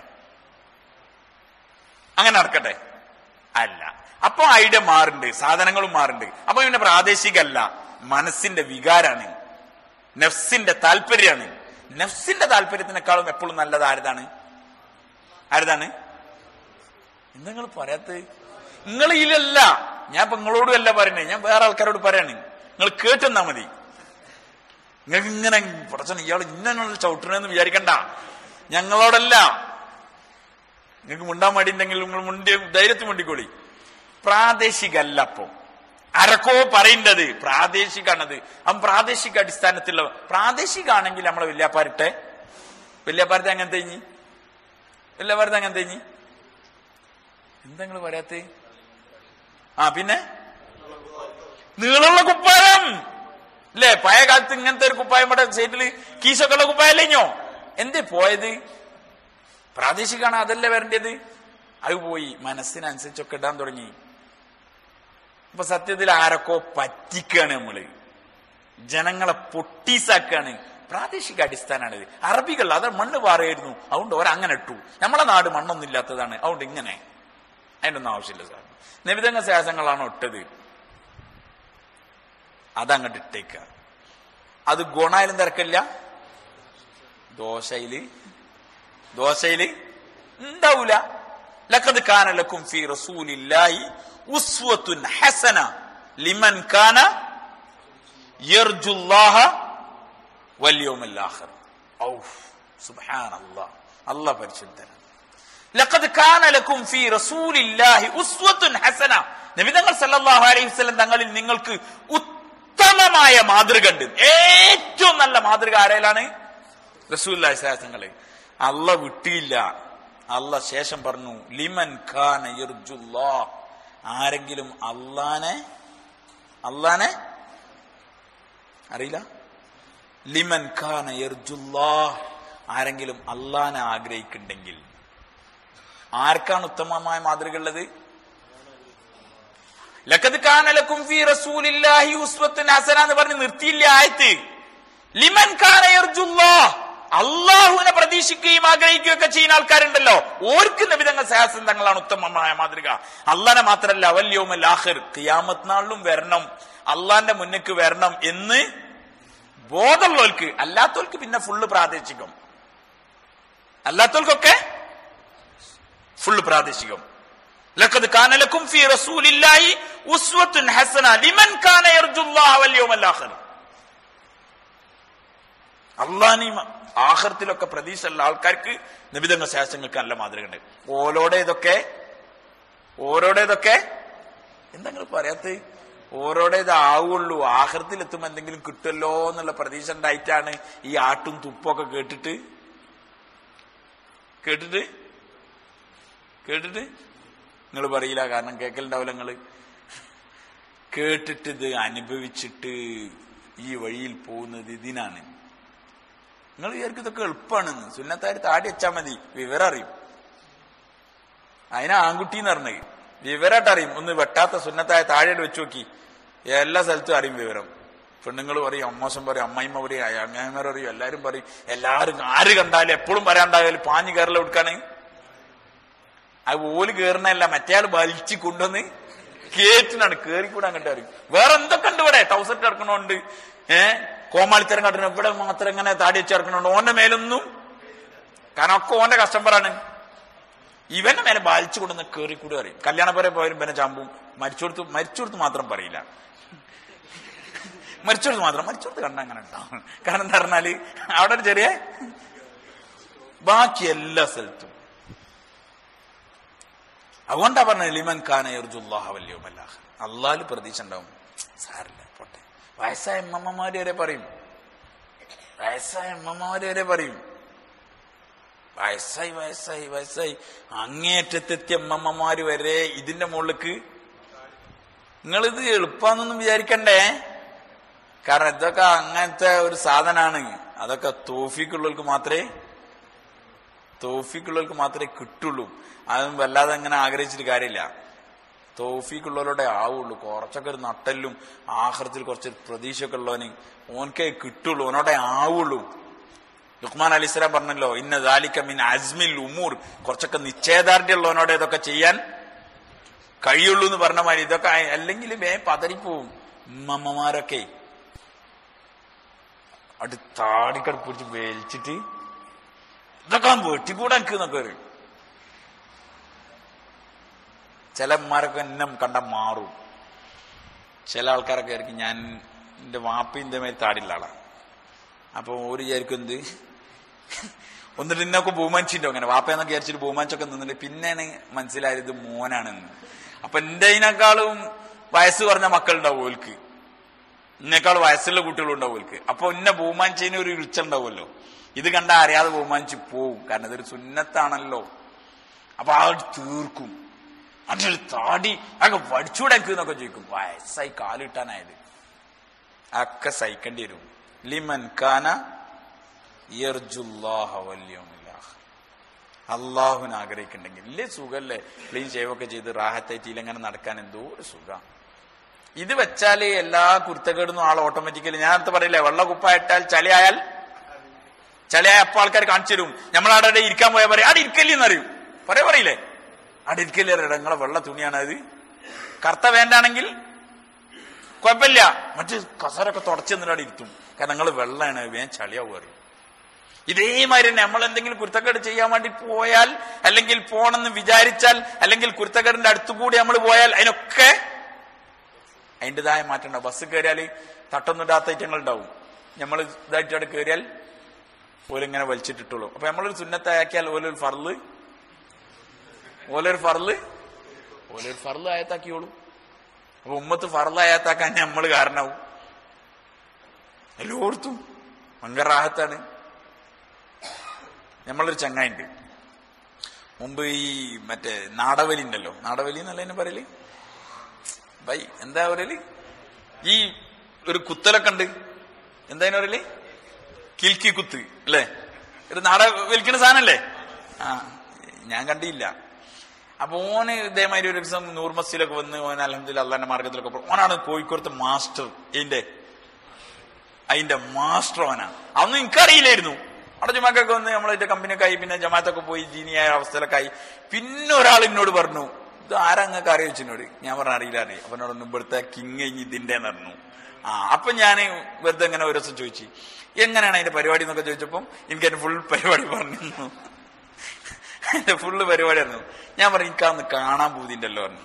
അങ്ങനെ നടക്കട്ടെ അല്ല അപ്പൊ ഐഡിയ മാറുണ്ട് സാധനങ്ങളും മാറുണ്ട് അപ്പൊ പിന്നെ പ്രാദേശികമല്ല മനസ്സിന്റെ വികാരാണ് നഫ്സിന്റെ താല്പര്യമാണ് നഫ്സിന്റെ താല്പര്യത്തിനേക്കാളും എപ്പോഴും നല്ലത് ആരതാണ് ആരതാണ് എന്താ നിങ്ങൾ പറയാത്ത നിങ്ങൾ ഇതിലല്ല ഞാൻ ഇപ്പൊ നിങ്ങളോടും അല്ല പറയണേ ഞാൻ വേറെ ആൾക്കാരോട് പറയാണ് നിങ്ങൾ കേട്ടെന്നാ മതി നിങ്ങൾക്ക് ഇങ്ങനെ പടച്ചൻ ഇയാൾ ഇന്ന ചവിട്ടണെന്ന് വിചാരിക്കണ്ട ഞങ്ങളോടല്ല നിങ്ങൾക്ക് മുണ്ടാൻ മടിയുണ്ടെങ്കിൽ നിങ്ങൾ മുണ്ടി ധൈര്യത്തിൽ മുണ്ടിക്കോളി പ്രാദേശികല്ല അപ്പോ ആരൊക്കോ പറയേണ്ടത് പ്രാദേശികാണത് അവൻ പ്രാദേശിക അടിസ്ഥാനത്തിലുള്ള പ്രാദേശികാണെങ്കിൽ നമ്മളെ വല്യാപ്പാരിട്ടെ വല്യാപ്പാരത്തെ അങ്ങനെ തേഞ്ഞി വല്യാപ്പാരത്തെ അങ്ങനെ തേഞ്ഞി എന്താ നിങ്ങൾ പറയാത്തേ ആ പിന്നെ നീളമുള്ള കുപ്പായം അല്ലേ പഴയ കാലത്ത് ഇങ്ങനത്തെ ഒരു കുപ്പായം ഇവിടെ സൈറ്റില് കീശൊക്കെ ഉള്ള കുപ്പായല്ലേഞ്ഞോ എന്തേ പോയത് പ്രാദേശികമാണ് അതല്ലേ വരേണ്ടത് അത് പോയി മനസ്സിനനുസരിച്ചൊക്കെ ഇടാൻ തുടങ്ങി അപ്പൊ സത്യത്തിൽ ആരൊക്കെ പറ്റിക്കാണ് നമ്മള് ജനങ്ങളെ പൊട്ടീസാക്കാണ് പ്രാദേശിക അടിസ്ഥാനമാണ് ഇത് അറബികൾ അത് മണ്ണ് പാറയായിരുന്നു അതുകൊണ്ട് ഓരങ്ങനെ ഇട്ടു നമ്മളെ നാട് മണ്ണൊന്നും ഇല്ലാത്തതാണ് അതുകൊണ്ട് ഇങ്ങനെ അതിനൊന്നും ആവശ്യമില്ല സാർ നിബിതങ്ങ ശാസങ്ങളാണ് ഇട്ടത് അതങ്ങോട്ട് ഇട്ടേക്ക അത് ഗുണായാലും തിരക്കില്ല ദോശയില് ദോശയില് ഉണ്ടാവൂല ലഖദ് കാന ലക്കും ഫി റസൂലില്ലാഹി ഉസ്വത്തുൻ ഹസന ലിമൻ കാന യർജുല്ലാഹ വല്യവുമൽ ആഖിർ ഔഫ് സുബ്ഹാനല്ലാഹ് അല്ലാഹ് പരിശുദ്ധനാണ് ലഖദ് കാന ലക്കും ഫി റസൂലില്ലാഹി ഉസ്വത്തുൻ ഹസന നബി തങ്ങൾ സല്ലല്ലാഹു അലൈഹി വസല്ലം തങ്ങളിൽ നിങ്ങൾക്ക് ഉത്തമമായ മാതൃക ഉണ്ട് ഏറ്റവും നല്ല മാതൃക ആരേലാണ് റസൂലുള്ളാഹി സ്വല്ലല്ലാഹു അല്ല വിട്ടിയില്ല അല്ല ശേഷം പറഞ്ഞു ലിമൻ ഖാന യർജുല്ലാ ആരെങ്കിലും അള്ളാനെ അള്ളാനെ അറിയില്ല ലിമൻ ഖാന യർജുല്ലാ ആരെങ്കിലും അള്ളാനെ ആഗ്രഹിക്കുന്നുണ്ടെങ്കിൽ ആർക്കാണ് ഉത്തമമായ മാതൃക ഉള്ളത് ലക്കത് കാനലക്കും ഫി റസൂലില്ലാഹി ഉസ്വത്തുൻ ഹസന എന്ന് പറഞ്ഞ് നിർത്തിയില്ല ആയത്ത് ലിമൻ കാന യർജുല്ലാ അള്ളാഹുവിനെ പ്രതീക്ഷിക്കുകയും ആഗ്രഹിക്കുകയൊക്കെ ചെയ്യുന്ന ആൾക്കാരുണ്ടല്ലോ ഓർക്ക് നബിതങ്ങൾ സഹാസം തങ്ങളാണ് ഉത്തമമായ മാതൃക അള്ളാനെ മാത്രല്ല വല്യോമൽ ആഹിർ ഖിയാമത്ത് നാളിലും വരണം അള്ളാന്റെ മുന്നിക്ക് വരണം എന്ന് ബോധമുള്ളവർക്ക് അല്ലാത്തവർക്ക് പിന്നെ ഫുള്ള് പ്രാദേശികം അല്ലാത്തവർക്കൊക്കെ ഫുള്ള് പ്രാദേശികം ലഖദ് കാന ലക്കും ഫീ റസൂലില്ലാഹി ഉസ്വത്തുൻ ഹസന ലിമൻ കാന യർജുല്ലാഹ വൽ യൗമൽ ആഖിർ അള്ളാനെയും ആഹൃത്തിലൊക്കെ പ്രതീക്ഷയുള്ള ആൾക്കാർക്ക് നിബിധങ്ങ ശാസ്ത്രങ്ങൾക്ക് നല്ല മാതൃകയുണ്ട് ഓരോടെ ഇതൊക്കെ ഓരോടെ ഇതൊക്കെ എന്താ നിങ്ങൾ പറയാത്ത ഓരോടെ ഇത് ആവുള്ളൂ ആഹൃത്തിൽ എത്തുമ്പോ എന്തെങ്കിലും കിട്ടുമല്ലോ എന്നുള്ള പ്രതീക്ഷ ഉണ്ടായിട്ടാണ് ഈ ആട്ടും തുപ്പൊക്കെ കേട്ടിട്ട് കേട്ടിട്ട് കേട്ടിട്ട് നിങ്ങൾ പറയില്ല കാരണം കേക്കലുണ്ടാവില്ല നിങ്ങള് കേട്ടിട്ട് ഇത് അനുഭവിച്ചിട്ട് ഈ വഴിയിൽ പോകുന്നത് ഇതിനാണ് നിങ്ങൾ വിചാരിക്കും ഇതൊക്കെ എളുപ്പമാണെന്ന് സുന്നത്താര് താടി വെച്ചാൽ മതി വിവരം അറിയും അതിനാ ആൺകുട്ടി എന്ന് പറഞ്ഞത് വിവരമായിട്ട് അറിയും ഒന്ന് വെട്ടാത്ത സുന്നത്തായ താഴെയിട്ട് വെച്ച് നോക്കി എല്ലാ സ്ഥലത്തും അറിയും വിവരം പെണ്ണുങ്ങൾ പറയും അമ്മോശം പറയും അമ്മയമ്മ പറയും അങ്ങന്മാർ പറയും എല്ലാരും പറയും എല്ലാരും ആര് കണ്ടാലും എപ്പോഴും പറയാണ്ടായാലും പാഞ്ഞു കയറല കൊടുക്കാണ് അത് ഓല് കേറണല്ല മറ്റേ വലിച്ചു കൊണ്ടുവന്ന് കേറ്റിനാണ് കേറിക്കൂടാൻ അങ്ങോട്ട് അറിയും വേറെ എന്തൊക്കെ ഉണ്ട് ഇവിടെ ടൗസറ്റ് ഇറക്കണോണ്ട് ഏഹ് കോമാളിത്തരം കാട്ടണം ഇവിടെ മാത്രം ഇങ്ങനെ താടി വെച്ച് ഇറക്കണോണ്ട് ഓന്റെ മേലൊന്നും കാരണം ഒക്കെ ഓന്റെ കസ്റ്റമറാണ് ഇവന്റെ മേലെ ബാലിച്ചു കൊണ്ടുവന്ന് കേറിക്കൂടി അറിയും കല്യാണപ്പുര പോയാലും പിന്നെ ചാമ്പും മരിച്ചോടുത്ത് മരിച്ചോടുത്ത് മാത്രം പറയില്ല മരിച്ചോടുത്ത് മാത്രം മരിച്ചോടുത്ത് കണ്ട അങ്ങനെ ഉണ്ടാവും കാരണം എന്താ പറഞ്ഞാല് അവിടെ ഒരു ചെറിയ ബാക്കി എല്ലാ സ്ഥലത്തും അതുകൊണ്ടാ പറഞ്ഞ ലിമൻ ഖാന യർജുല്ലാഹ വല്യോമല്ലാഹ് അള്ളാല് പ്രതീക്ഷ ഉണ്ടാവും സാറില്ല പോട്ടെ വയസ്സായ അമ്മമ്മമാര് വരെ പറയും വയസ്സായ അമ്മമ്മമാര് വരെ പറയും വയസ്സായി വയസ്സായി വയസ്സായി അങ്ങേറ്റത്തെത്തിയ അമ്മമ്മമാര് വരെ ഇതിന്റെ മുകളിലേക്ക് നിങ്ങളിത് എളുപ്പാന്നൊന്നും വിചാരിക്കണ്ടേ കാരണം ഇതൊക്കെ അങ്ങനത്തെ ഒരു സാധനാണ് അതൊക്കെ തോഫിക്കുള്ളവർക്ക് മാത്രമേ തോഫിക്കുള്ളവർക്ക് മാത്രമേ കിട്ടുള്ളൂ അതും വല്ലാതെ അങ്ങനെ ആഗ്രഹിച്ചിട്ട് കാര്യമില്ല തോഫിക്കുള്ളവരുടെ ആവുള്ളൂ കുറച്ചൊക്കെ ഒരു നട്ടല്ലും ആഹ്റത്തിൽ കുറച്ച് പ്രതീക്ഷയൊക്കെ ഉള്ളവന് ഓനക്കേ കിട്ടുള്ളൂ ഓനോടെ ആവുള്ളൂ ലുക്മാൻ അലി ഇസ്ലാം പറഞ്ഞല്ലോ ഇന്ന ദാലിക്ക മിൻ അസ്മിൽ ഉമൂർ കുറച്ചൊക്കെ നിശ്ചയദാർഢ്യം ഉള്ളവനോട് ഇതൊക്കെ ചെയ്യാൻ കഴിയുള്ളൂ എന്ന് പറഞ്ഞ മാതിരി ഇതൊക്കെ അല്ലെങ്കിൽ വേ പതറിപ്പോവും ഉമ്മമ്മമാരൊക്കെ അടി താടിക്കട പിടിച്ച് വലിച്ചിട്ട് ഇതൊക്കെ വെട്ടിക്കൂടെ എനിക്ക് എന്നൊക്കെ പറയും ചില അമ്മമാരൊക്കെ എന്നെ കണ്ട മാറും ചില ആൾക്കാരൊക്കെ ആയിരിക്കും ഞാൻ എന്റെ വാപ്പിന്റെ മേൽ താടില്ല ആളാണ് അപ്പൊ ഒരു വിചാരിക്കും എന്ത് എന്നിട്ട് ഇന്നൊക്കെ ബഹുമാനിച്ചിട്ടോ അങ്ങനെ വാപ്പയെന്നൊക്കെ വിചാരിച്ചിട്ട് ബഹുമാനിച്ചൊക്കെ നിന്നിട്ട് പിന്നെയാണ് മനസ്സിലായത് ഇത് മോനാണെന്ന് അപ്പൊ എന്റെ അതിനേക്കാളും വയസ്സ് പറഞ്ഞ മക്കളുണ്ടാവും ഓൽക്ക് എന്നെക്കാൾ വയസ്സുള്ള കുട്ടികളുണ്ടാവും ഓൽക്ക് അപ്പൊ ഇന്നെ ബഹുമാനിച്ചതിന് ഒരു ഇളിച്ചുണ്ടാവുമല്ലോ ഇത് കണ്ട അറിയാതെ ബഹുമാനിച്ച് പോവും കാരണം ഇതൊരു സുന്നത്താണല്ലോ അപ്പൊ ആ തീർക്കും അതിൽ താടി അങ്ങ് വടിച്ചൂടെക്ക് എന്നൊക്കെ ചോദിക്കും വയസ്സായി കാലിട്ടാനായത് ഒക്കെ സഹിക്കേണ്ടി വരും ലിമൻ കാന അള്ളാഹുവിന് ആഗ്രഹിക്കുന്നുണ്ടെങ്കിൽ ഇല്ലേ സുഖല്ലേ ക്ലീൻ ഷേവൊക്കെ ചെയ്ത് റാഹത്തായിട്ട് ഇങ്ങനെ നടക്കാൻ എന്തോ ഒരു സുഖം ഇത് വെച്ചാല് എല്ലാ കുരുത്തക്കേടും ആൾ ഓട്ടോമാറ്റിക്കലി ഞാൻ നേരത്തെ പറയില്ലേ വെള്ള കുപ്പായിട്ടാൽ ചളിയായാൽ ചളിയായ അപ്പൊ ആൾക്കാർ കാണിച്ചു തരും നമ്മളവിടെ ഇരിക്കാൻ പോയാൽ പറയും അവിടെ ഇരിക്കല്ലെന്ന് അറിയും പറയാ പറയില്ലേ അവിടെ ഇരിക്കല്ലേ നിങ്ങളെ വെള്ള തുണിയാണ് അത് കറുത്ത വേണ്ടാണെങ്കിൽ കുഴപ്പമില്ല മറ്റ് കസരൊക്കെ തുടച്ചു നിന്നിട്ട് ഇരുത്തും കാരണം നിങ്ങൾ വെള്ളമാണ് വേഗം ചളിയാവും അറിയും ഇതേമാതിരി തന്നെ നമ്മൾ എന്തെങ്കിലും കുരുത്തക്കേട് ചെയ്യാൻ വേണ്ടി പോയാൽ അല്ലെങ്കിൽ പോണെന്ന് വിചാരിച്ചാൽ അല്ലെങ്കിൽ കുരുത്തക്കേടിന്റെ അടുത്തുകൂടി നമ്മൾ പോയാൽ അതിനൊക്കെ അതിൻ്റെതായ മാറ്റം ഉണ്ടാവും ബസ് കയറിയാൽ തട്ടൊന്നും ഇടാത്ത ഐറ്റങ്ങൾ ഉണ്ടാവും നമ്മൾ ഇതായിട്ട് അവിടെ കയറിയാൽ ഓലിങ്ങനെ വലിച്ചിട്ടിട്ടുള്ളൂ അപ്പൊ നമ്മളൊരു സുന്നത്താക്കിയാൽ ഓലൊരു ഫർള് ഓലൊരു ഫർള് ഓലൊരു ഫർള് ആയത്താക്കിയോളൂ അപ്പൊ ഉമ്മത്ത് ഫർള് ആയത്താക്കാൻ നമ്മൾ കാരണമാവും എല്ലായിടത്തും ഭയങ്കര റാഹത്താണ് നമ്മളൊരു ചങ്ങായിണ്ട് മുമ്പ് ഈ മറ്റേ നാടവലി ഉണ്ടല്ലോ നാടവലി എന്നല്ല എന്നെ പറയല് ബൈ എന്താ പറയല് ഈ ഒരു കുത്തലൊക്കെ ഉണ്ട് എന്താ അതിന് പറയല് കിൽക്കി കുത്ത് അല്ലേ ഒരു നാട വലിക്കുന്ന സാധനല്ലേ ആ ഞാൻ കണ്ടില്ല അപ്പൊ ഓന് ഇതേമാതിരി ഒരു ദിവസം നൂർ മസ്ജിലൊക്കെ വന്ന് ഓൻ അലഹദില്ല അള്ളാന്റെ മാർഗത്തിലൊക്കെ പോ- ഓനാണ് കോഴിക്കോടത്തെ മാസ്റ്റർ ഇതിന്റെ അതിന്റെ മാസ്റ്റർ ഓനാ അതൊന്നും എനിക്കറിയില്ലായിരുന്നു അവിടെ ജമാക്കൊക്കെ വന്ന് നമ്മളതിന്റെ കമ്പനിയൊക്കെ ആയി പിന്നെ ജമാത്തൊക്കെ പോയി ജീനിയായ അവസ്ഥയിലൊക്കെ ആയി പിന്നെ ഒരാൾ എന്നോട് പറഞ്ഞു ഇത് ആരാ അങ്ങക്ക് അറിയോ എന്നോട് ഞാൻ പറഞ്ഞ അറിയില്ല അറിയാം അപ്പൊ എന്നോട് ഒന്ന് ഇവിടുത്തെ കിങ് കഴിഞ്ഞ് ഇതിന്റെ പറഞ്ഞു ആ അപ്പൊ ഞാൻ വെറുതെ ഇങ്ങനെ ഒരു ദിവസം ചോദിച്ചു എങ്ങനെയാണ് അതിന്റെ പരിപാടി എന്നൊക്കെ ചോദിച്ചപ്പം എനിക്ക് അതിന്റെ ഫുൾ പരിപാടി പറഞ്ഞു തന്നു. അതിന്റെ ഫുള്ള് പരിപാടിയായിരുന്നു ഞാൻ പറഞ്ഞു എനിക്കന്ന് കാണാൻ പൂതിണ്ടല്ലോ പറഞ്ഞു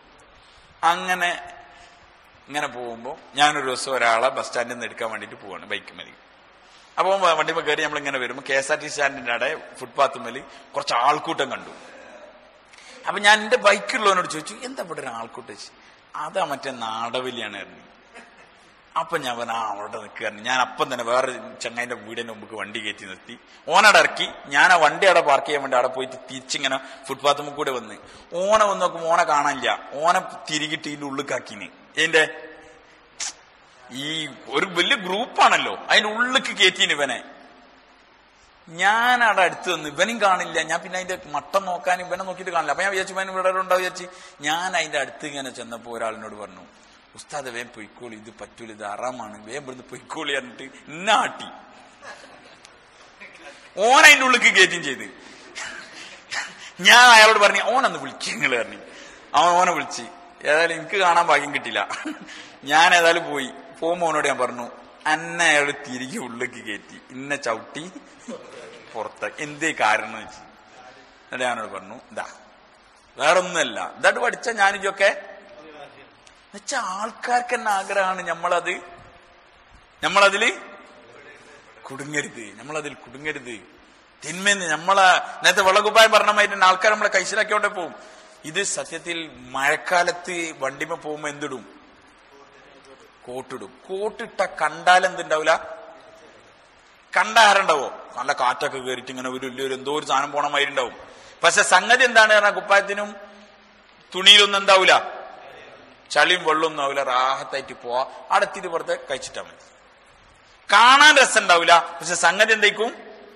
അങ്ങനെ ഇങ്ങനെ പോകുമ്പോൾ ഞാനൊരു ദിവസം ഒരാളെ ബസ് സ്റ്റാൻഡിൽ നിന്ന് എടുക്കാൻ വേണ്ടിയിട്ട് പോവാണ് ബൈക്ക് മേലിൽ അപ്പോൾ വണ്ടിമ കയറി നമ്മൾ ഇങ്ങനെ വരുമ്പോൾ കെ എസ് ആർ ടി സ്റ്റാൻഡിന്റെ അവിടെ ഫുട്പാത്ത് മേലിൽ കുറച്ച് ആൾക്കൂട്ടം കണ്ടു അപ്പൊ ഞാൻ എന്റെ ബൈക്കുള്ളവനോട് ചോദിച്ചു എന്താ ഇവിടെ ഒരു ആൾക്കൂട്ടം ചോദിച്ചു അതാ മറ്റേ നാടവലിയാണ് പറഞ്ഞു അപ്പൊ ഞാൻ പറഞ്ഞു ആ അവിടെ നിൽക്കുകയാണ് ഞാൻ അപ്പം തന്നെ വേറെ ചങ്ങായിന്റെ വീടിന്റെ മുമ്പ് വണ്ടി കയറ്റി നിർത്തി ഓനവിടെ ഇറക്കി ഞാൻ ആ വണ്ടി അവിടെ പാർക്ക് ചെയ്യാൻ വേണ്ടി അവിടെ പോയിട്ട് തിരിച്ചിങ്ങനെ ഫുട്പാത്ത് കൂടെ വന്ന് ഓനെ വന്ന് നോക്കുമ്പോ ഓനെ കാണാനില്ല ഓനെ തിരികിട്ട് ഇതിന്റെ ഉള്ളിക്കാക്കിന് ഇതിന്റെ ഈ ഒരു വലിയ ഗ്രൂപ്പാണല്ലോ അതിന്റെ ഉള്ളിക്ക് കയറ്റീന് ഇവനെ ഞാൻ അവിടെ അടുത്ത് വന്ന് ഇവനും കാണില്ല ഞാൻ പിന്നെ അതിന്റെ മട്ടം നോക്കാൻ ഇവനെ നോക്കിയിട്ട് കാണില്ല അപ്പൊ ഞാൻ വിചാരിച്ചു ഇവൻ ഇവിടെ ഉണ്ടാവും വിചാരിച്ചു ഞാൻ അതിന്റെ അടുത്ത് ഇങ്ങനെ ചെന്നപ്പോ ഒരാളിനോട് പറഞ്ഞു ഉസ്താദ് വേം പൊയ്ക്കോളി ഇത് പറ്റൂല ഇത് അറാമാണ് വേം ഇവിടുന്ന് പൊയ്ക്കോളി പറഞ്ഞിട്ട് ഇന്ന ആട്ടി ഓൻ അതിന്റെ ഉള്ളിക്ക് കയറ്റും ചെയ്ത് ഞാൻ അയാളോട് പറഞ്ഞു ഓനൊന്ന് വിളിക്കുക നിങ്ങൾ പറഞ്ഞു അവൻ ഓനെ വിളിച്ച് ഏതായാലും എനിക്ക് കാണാൻ ഭാഗ്യം കിട്ടില്ല ഞാൻ ഏതായാലും പോയി പോകുമ്പോ ഓനോട് ഞാൻ പറഞ്ഞു അന്നെ അയാൾ തിരികെ ഉള്ളിലേക്ക് കയറ്റി ഇന്ന ചവിട്ടി പുറത്ത് എന്തേ കാരണം എന്ന് വെച്ച് എന്നിട്ട് ഞാനോട് പറഞ്ഞു ഇതാ വേറൊന്നുമല്ല ഇതായിട്ട് പഠിച്ച ഞാനിതൊക്കെ എന്നുവെച്ചാ ആൾക്കാർക്ക് തന്നെ ആഗ്രഹമാണ് നമ്മളത് നമ്മളതില് കുടുങ്ങരുത് നമ്മളതിൽ കുടുങ്ങരുത് തിന്മെന്ന് നമ്മളെ നേരത്തെ വെള്ളക്കുപ്പായം പറഞ്ഞ മാതിരി തന്നെ ആൾക്കാർ നമ്മളെ കൈശലാക്കിയോണ്ടേ പോവും ഇത് സത്യത്തിൽ മഴക്കാലത്ത് വണ്ടിമ പോകുമ്പോ എന്തിടും കോട്ടിടും കോട്ടിട്ട കണ്ടാൽ എന്തുണ്ടാവില്ല കണ്ടാറുണ്ടാവോ നല്ല കാറ്റൊക്കെ കയറിയിട്ട് ഇങ്ങനെ ഒരു വലിയൊരു എന്തോ ഒരു സാധനം പോണ മാതിരി ഉണ്ടാവും പക്ഷെ സംഗതി എന്താണ് പറഞ്ഞാൽ കുപ്പായത്തിനും തുണിയിലൊന്നും എന്താവൂല ചളിയും വെള്ളമൊന്നും ആവില്ല റാഹത്തായിട്ട് പോവാ അടുത്തിട്ട് പുറത്ത് കഴിച്ചിട്ടാ മതി കാണാൻ രസം ഉണ്ടാവില്ല പക്ഷെ സംഗതി എന്തേക്കും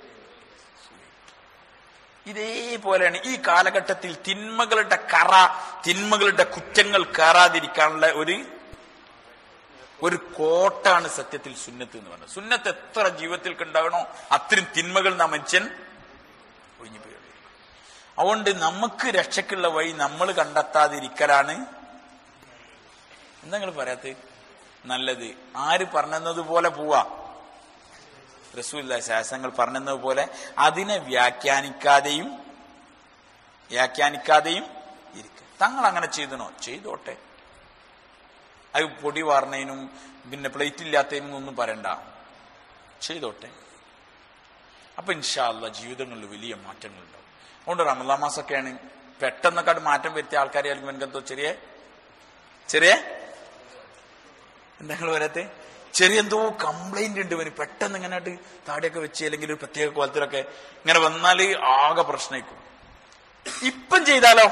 ഇതേപോലെയാണ് ഈ കാലഘട്ടത്തിൽ തിന്മകളുടെ കറ തിന്മകളുടെ കുറ്റങ്ങൾ കയറാതിരിക്കാനുള്ള ഒരു ഒരു കോട്ടാണ് സത്യത്തിൽ സുന്നത്ത് എന്ന് പറയുന്നത് സുന്നത്ത് എത്ര ജീവിതത്തിൽ ഉണ്ടാകണോ അത്രയും തിന്മകൾ നാം മനുഷ്യൻ ഒഴിഞ്ഞു പോയി അതുകൊണ്ട് നമുക്ക് രക്ഷയ്ക്കുള്ള വഴി നമ്മൾ കണ്ടെത്താതിരിക്കലാണ് എന്താ നിങ്ങൾ പറയാത്ത നല്ലത് ആര് പറഞ്ഞതുപോലെ പോവാ റസൂല്ല ശാസനങ്ങൾ പറഞ്ഞതുപോലെ അതിനെ വ്യാഖ്യാനിക്കാതെയും വ്യാഖ്യാനിക്കാതെയും ഇരിക്കുക തങ്ങൾ അങ്ങനെ ചെയ്തണോ ചെയ്തോട്ടെ അത് പൊടി വാർന്നതിനും പിന്നെ പ്ലേറ്റ് ഇല്ലാത്തതിനും ഒന്നും പറയണ്ട ചെയ്തോട്ടെ അപ്പൊ ഇൻഷാല്ല ജീവിതങ്ങളിൽ വലിയ മാറ്റങ്ങൾ ഉണ്ടാവും അതുകൊണ്ട് റമദാ മാസമൊക്കെയാണ് പെട്ടെന്നൊക്കെ അത് മാറ്റം വരുത്തിയ ആൾക്കാരെ ആയിരിക്കും എനിക്കെന്തോ ചെറിയ ചെറിയ എന്താ നിങ്ങൾ വരാത്തെ ചെറിയ എന്തോ കംപ്ലൈന്റ് ഉണ്ട് ഇവന് പെട്ടെന്ന് ഇങ്ങനെ ആയിട്ട് താടിയൊക്കെ വെച്ച് അല്ലെങ്കിൽ ഒരു പ്രത്യേക കോലത്തിലൊക്കെ ഇങ്ങനെ വന്നാല് ആകെ പ്രശ്നമായിരിക്കും ഇപ്പം ചെയ്താലോ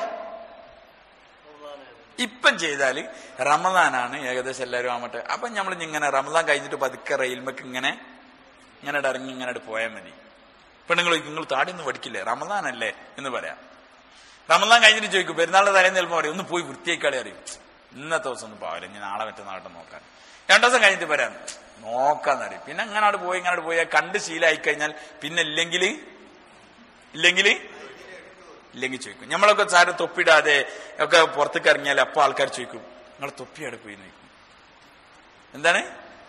ഇപ്പം ചെയ്താല് റമദാനാണ് ഏകദേശം എല്ലാവരും ആവട്ടെ അപ്പൊ നമ്മൾ ഇങ്ങനെ റമദാൻ കഴിഞ്ഞിട്ട് പതുക്കെ റെയിൽമക്ക് ഇങ്ങനെ ഇങ്ങനെ ഇറങ്ങി ഇങ്ങനെ പോയാൽ മതി പെണ്ണുങ്ങൾ ചോദിക്കും നിങ്ങൾ താടിയൊന്നും പഠിക്കില്ലേ റമദാനല്ലേ എന്ന് പറയാം റമദാൻ കഴിഞ്ഞിട്ട് ചോദിക്കും പെരുന്നാളിന്റെ തലേന്ന് ചിലപ്പോൾ പറയും ഒന്ന് പോയി വൃത്തിയാക്കാളെ അറിയും ഇന്നത്തെ ദിവസം ഒന്നും പോവില്ല ഇനി നാളെ മറ്റന്നാളെ നോക്കാൻ രണ്ടു ദിവസം കഴിഞ്ഞിട്ട് വരാം നോക്കാന്ന് പറയും പിന്നെ അങ്ങനെ അവിടെ പോയി ഇങ്ങനെ പോയി കണ്ട് ശീലമായി കഴിഞ്ഞാൽ പിന്നെ ഇല്ലെങ്കിൽ ഇല്ലെങ്കിൽ ഇല്ലെങ്കിൽ ചോദിക്കും നമ്മളൊക്കെ സാറ് തൊപ്പിടാതെ ഒക്കെ പുറത്തേക്ക് ഇറങ്ങിയാൽ അപ്പൊ ആൾക്കാർ ചോദിക്കും നിങ്ങൾ തൊപ്പി എവിടെ പോയി എന്ന് ചോദിക്കും എന്താണ്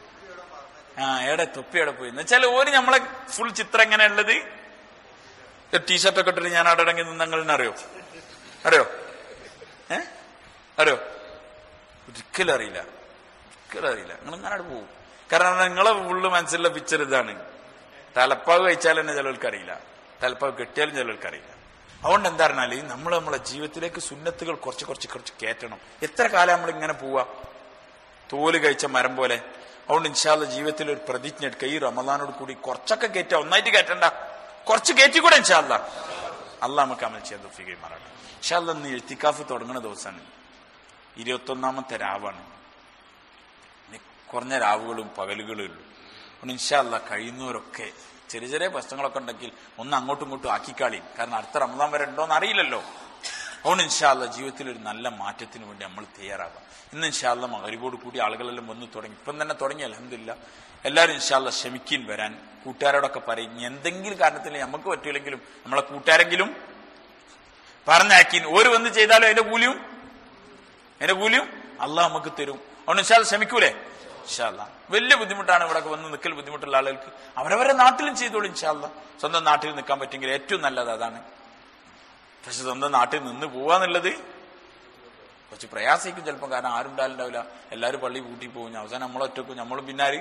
ആ എവിടെ തൊപ്പി എവിടെ പോയി എന്ന് വെച്ചാൽ ഓര് നമ്മളെ ഫുൾ ചിത്രം എങ്ങനെ ഉള്ളത് ടീഷർട്ട് ഒക്കെ ഇട്ടിട്ട് ഞാൻ അവിടെ ഇറങ്ങി നിന്നങ്ങളിനെ അറിയോ അറിയോ ഏ അറിയോ ഒരിക്കലും അറിയില്ല ഒരിക്കലും അറിയില്ല നിങ്ങൾ ഇങ്ങനെ അവിടെ പോകും കാരണം നിങ്ങളെ ഫുള്ള് മനസ്സിലുള്ള പിക്ചർ ഇതാണ് തലപ്പാവ് കഴിച്ചാൽ തന്നെ ചിലർക്ക് അറിയില്ല തലപ്പാവ് കെട്ടിയാലും ചിലർക്ക് അറിയില്ല അതുകൊണ്ട് എന്താ പറഞ്ഞാല് നമ്മൾ നമ്മളെ ജീവിതത്തിലേക്ക് സുന്നത്തുകൾ കുറച്ച് കുറച്ച് കുറച്ച് കയറ്റണം എത്ര കാലം നമ്മൾ ഇങ്ങനെ പോവാ തോല് കഴിച്ച മരം പോലെ അതുകൊണ്ട് ഇൻഷാല്ല ജീവിതത്തിൽ ഒരു പ്രതിജ്ഞ എടുക്കുക ഈ റമദാനോട് കൂടി കുറച്ചൊക്കെ കയറ്റാ ഒന്നായിട്ട് കയറ്റണ്ട കുറച്ച് കയറ്റിക്കൂടെ ഇൻഷാല്ല അല്ല നമുക്ക് അമൽ ചെയ്യാൻ തൊഫികയും മാറാട്ടെ ഇൻഷാല്ല ഇന്ന് എഴുത്തിക്കാഫ് തുടങ്ങുന്ന ദിവസമാണ് ഇരുപത്തൊന്നാമത്തെ രാവാണ് ഇനി കുറഞ്ഞ രാവുകളും പകലുകളും ഉള്ളൂ അതുകൊണ്ട് ഇൻഷാല്ല കഴിയുന്നവരൊക്കെ ചെറിയ ചെറിയ പ്രശ്നങ്ങളൊക്കെ ഉണ്ടെങ്കിൽ ഒന്ന് അങ്ങോട്ടും ഇങ്ങോട്ടും ആക്കിക്കാളി കാരണം അടുത്ത റമദാൻ വരെ ഉണ്ടോന്ന് അറിയില്ലല്ലോ അതുകൊണ്ട് ഇൻഷാല്ല ജീവിതത്തിൽ ഒരു നല്ല മാറ്റത്തിന് വേണ്ടി നമ്മൾ തയ്യാറാകാം ഇന്ന് ഇൻഷാല്ല മകരിവോട് കൂടി ആളുകളെല്ലാം വന്ന് തുടങ്ങി ഇപ്പം തന്നെ തുടങ്ങി അലഹമില്ല എല്ലാവരും ഇൻഷാല്ല ക്ഷമിക്കീൻ വരാൻ കൂട്ടുകാരോടൊക്കെ പറയും ഇനി എന്തെങ്കിലും കാരണത്തിൽ നമുക്ക് പറ്റൂലെങ്കിലും നമ്മളെ കൂട്ടുകാരെങ്കിലും പറഞ്ഞാക്കീൻ ഒരു വന്ന് ചെയ്താലും അതിന്റെ കൂലിയും അതിന്റെ കൂലിയും അള്ളാഹ് നമുക്ക് തരും അതുകൊണ്ട് ഇൻഷാല്ല ക്ഷമിക്കൂലേ ഇൻഷാല്ല വലിയ ബുദ്ധിമുട്ടാണ് ഇവിടെ വന്ന് നിൽക്കൽ ബുദ്ധിമുട്ടുള്ള ആളുകൾക്ക് അവരവരെ നാട്ടിലും ചെയ്തോളൂ ഇൻഷാല്ല സ്വന്തം നാട്ടിൽ നിൽക്കാൻ പറ്റുമെങ്കിൽ ഏറ്റവും നല്ലത് അതാണ് പക്ഷെ സ്വന്തം നാട്ടിൽ നിന്ന് പോവാന്നുള്ളത് കുറച്ച് പ്രയാസിക്കും ചിലപ്പോൾ കാരണം ആരും ഉണ്ടാവില്ല എല്ലാവരും പള്ളി പൂട്ടി പോകും അവസാനം നമ്മളൊറ്റക്കും നമ്മളും പിന്നാര്